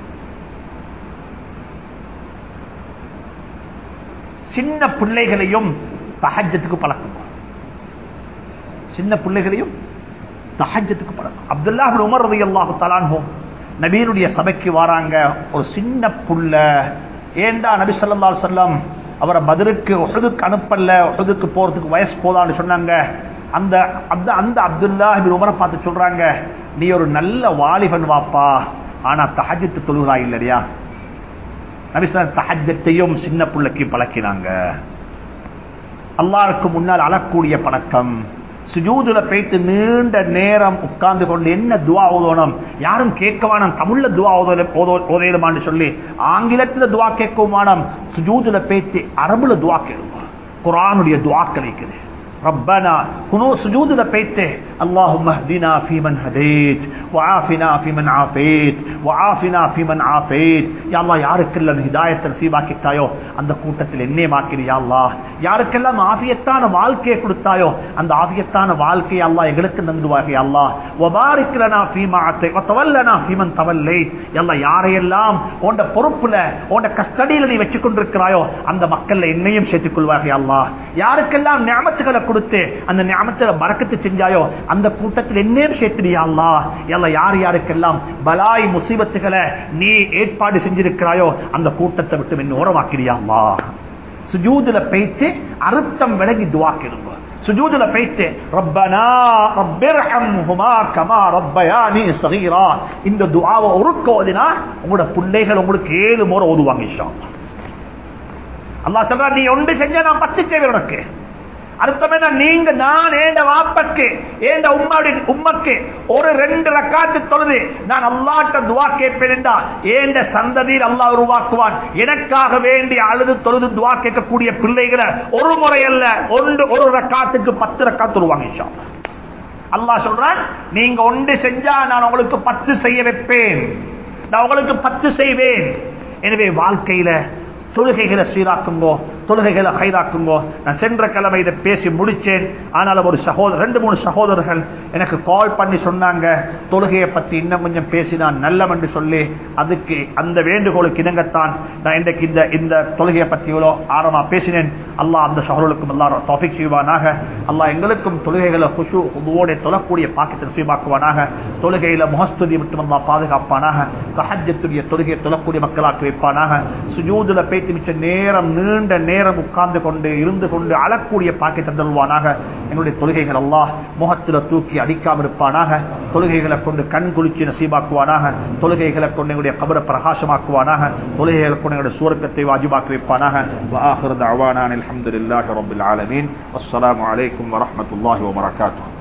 சின்ன பிள்ளைகளையும் தஹஜத்துக்கு பழக்கம் சின்ன பிள்ளைகளையும் தஹஜத்துக்கு பழக்கம் அப்துல்லா உமர் ரதி அல்லாஹு தலான்ஹோம் நபீனுடைய சபைக்கு வராங்க ஒரு சின்ன புள்ள ஏண்டா நபி சொல்லா சொல்லம் அவரை பதிலுக்கு ஒழுதுக்கு அனுப்பல ஒழுதுக்கு போறதுக்கு வயசு போதான்னு சொன்னாங்க அந்த அந்த அந்த அப்துல்லா உமரை பார்த்து சொல்றாங்க நீ ஒரு நல்ல வாலிபன் வாப்பா ஆனா தஹஜத்து தொழுகிறா இல்லையா நபிசார் தஹஜத்தையும் சின்ன பிள்ளைக்கு பழக்கினாங்க அல்லாருக்கு முன்னால் அழக்கூடிய பழக்கம் சுஜூதுல போயிட்டு நீண்ட நேரம் உட்கார்ந்து கொண்டு என்ன துவா ஓதணும் யாரும் கேட்கவானம் தமிழ்ல துவா ஓதையிலுமான்னு சொல்லி ஆங்கிலத்துல துவா கேட்கவானம் சுஜூதுல போயிட்டு அரபுல துவா கேளுமா குரானுடைய துவா கிடைக்குது ربنا كنو سجود لبيته اللهم اهدنا فيمن هديت وعافنا فيمن عافيت وعافنا فيمن عافيت يا الله யாருக்கெல்லாம் ஹிதாயத் நசீபாக்கிட்டாயோ அந்த கூட்டத்தில் என்னே மாக்கிடு யா அல்லாஹ் யாருக்கெல்லாம் ஆஃபியத்தான வாழ்க்கையை கொடுத்தாயோ அந்த ஆஃபியத்தான வாழ்க்கையை அல்லாஹ் எங்களுக்கு நந்துவாக யா அல்லாஹ் வபாரிக் லனா ஃபீமா அத்தை வதவல்லனா ஃபீமன் தவல்லைத் யா அல்லாஹ் யாரையெல்லாம் உன்ட பொறுப்புல உன்ட கஸ்டடியில நீ வச்சு கொண்டிருக்கிறாயோ அந்த மக்கள்ல என்னையும் சேர்த்துக் கொள்வாக யா அல்லாஹ் யாருக்கெல்லாம் நியமத்துகளை கொடுத்து அந்த ஞாபகத்துல மறக்கத்து செஞ்சாயோ அந்த கூட்டத்தில் என்னையும் சேர்த்துடியா அல்லா எல்லாம் யார் யாருக்கெல்லாம் பலாய் முசீபத்துகளை நீ ஏற்பாடு செஞ்சிருக்கிறாயோ அந்த கூட்டத்தை விட்டு என்ன ஓரமாக்கிறியா அல்லா சுஜூதுல பேய்த்து அர்த்தம் விலகி துவா கேளுங்க சுஜூதுல பேய்த்து ரப்பனா ரப்பிர்ஹம்ஹுமா கமா ரப்பயானி ஸகீரா இந்த துஆவை ஒருக்க ஓதினா உங்களோட பிள்ளைகள் உங்களுக்கு ஏழு முறை ஓதுவாங்க இன்ஷா அல்லாஹ் அல்லாஹ் சொல்றார் நீ ஒன்று செஞ்சா நான் பத்து செய்வேன் உனக்கு அர்த்தம் என்ன நீங்க நான் ஏண்ட வாப்பக்கு ஏண்ட உம்மாவுடைய உம்மக்கு ஒரு ரெண்டு ரக்காத்து தொழுது நான் அல்லாட்ட துவா கேட்பேன் ஏண்ட சந்ததியில் அல்லாஹ் உருவாக்குவான் எனக்காக வேண்டி அழுது தொழுது துவா கேட்கக்கூடிய பிள்ளைகளை ஒரு முறை அல்ல ஒன்று ஒரு ரக்காத்துக்கு பத்து ரக்காத்து உருவாங்க இன்ஷா அல்லாஹ். அல்லாஹ் சொல்றான் நீங்க ஒன்று செஞ்சா நான் உங்களுக்கு பத்து செய்ய வைப்பேன் நான் உங்களுக்கு பத்து செய்வேன் எனவே வாழ்க்கையில தொழுகைகளை சீராக்குங்கோ தொழுகைகளை கைதாக்குங்கோ நான் சென்ற கிழமை இதை பேசி முடிச்சேன் ஆனாலும் ஒரு சகோதரர் ரெண்டு மூணு சகோதரர்கள் எனக்கு கால் பண்ணி சொன்னாங்க தொழுகையை பத்தி இன்னும் கொஞ்சம் பேசினா நல்லம் என்று சொல்லி அதுக்கு அந்த வேண்டுகோளுக்கு இணங்கத்தான் நான் இன்றைக்கு இந்த இந்த தொழுகையை பத்தி இவ்வளோ ஆரமா பேசினேன் அல்லாஹ் அந்த சகோதரர்களுக்கும் எல்லாரும் டாபிக் செய்வானாக அல்லாஹ் எங்களுக்கும் தொழுகைகளை குஷு உதுவோட தொழக்கூடிய பாக்கத்தை சீமாக்குவானாக தொழுகையில முகஸ்துதி மட்டும் அல்லாஹ் பாதுகாப்பானாக கஹஜத்துடைய தொழுகையை தொழக்கூடிய மக்களாக்கி வைப்பானாக சுஜூதுல பேச்சு மிச்ச நேரம் நீண்ட நேரம் உட்கார்ந்து கொண்டு இருந்து கொண்டு அழக்கூடிய பாக்கை தந்துள்வானாக எங்களுடைய தொழுகைகள் அல்லாஹ் முகத்துல தூக்கி அடிக்காமல் இருப்பானாக தொழுகைகளை கொண்டு கண் குளிச்சு நசீபாக்குவானாக தொழுகைகளை கொண்டு எங்களுடைய கபர பிரகாசமாக்குவானாக தொழுகைகளை கொண்டு எங்களுடைய சுவர்க்கத்தை வாஜிபாக்கி வைப்பானாக வாஹிர் தஅவானா அல்ஹம்துலில்லாஹி ரப்பில் ஆலமீன் அஸ்ஸலாமு அலைக்கும் வரஹ்மத்துல்லாஹி வபரகாத்துஹு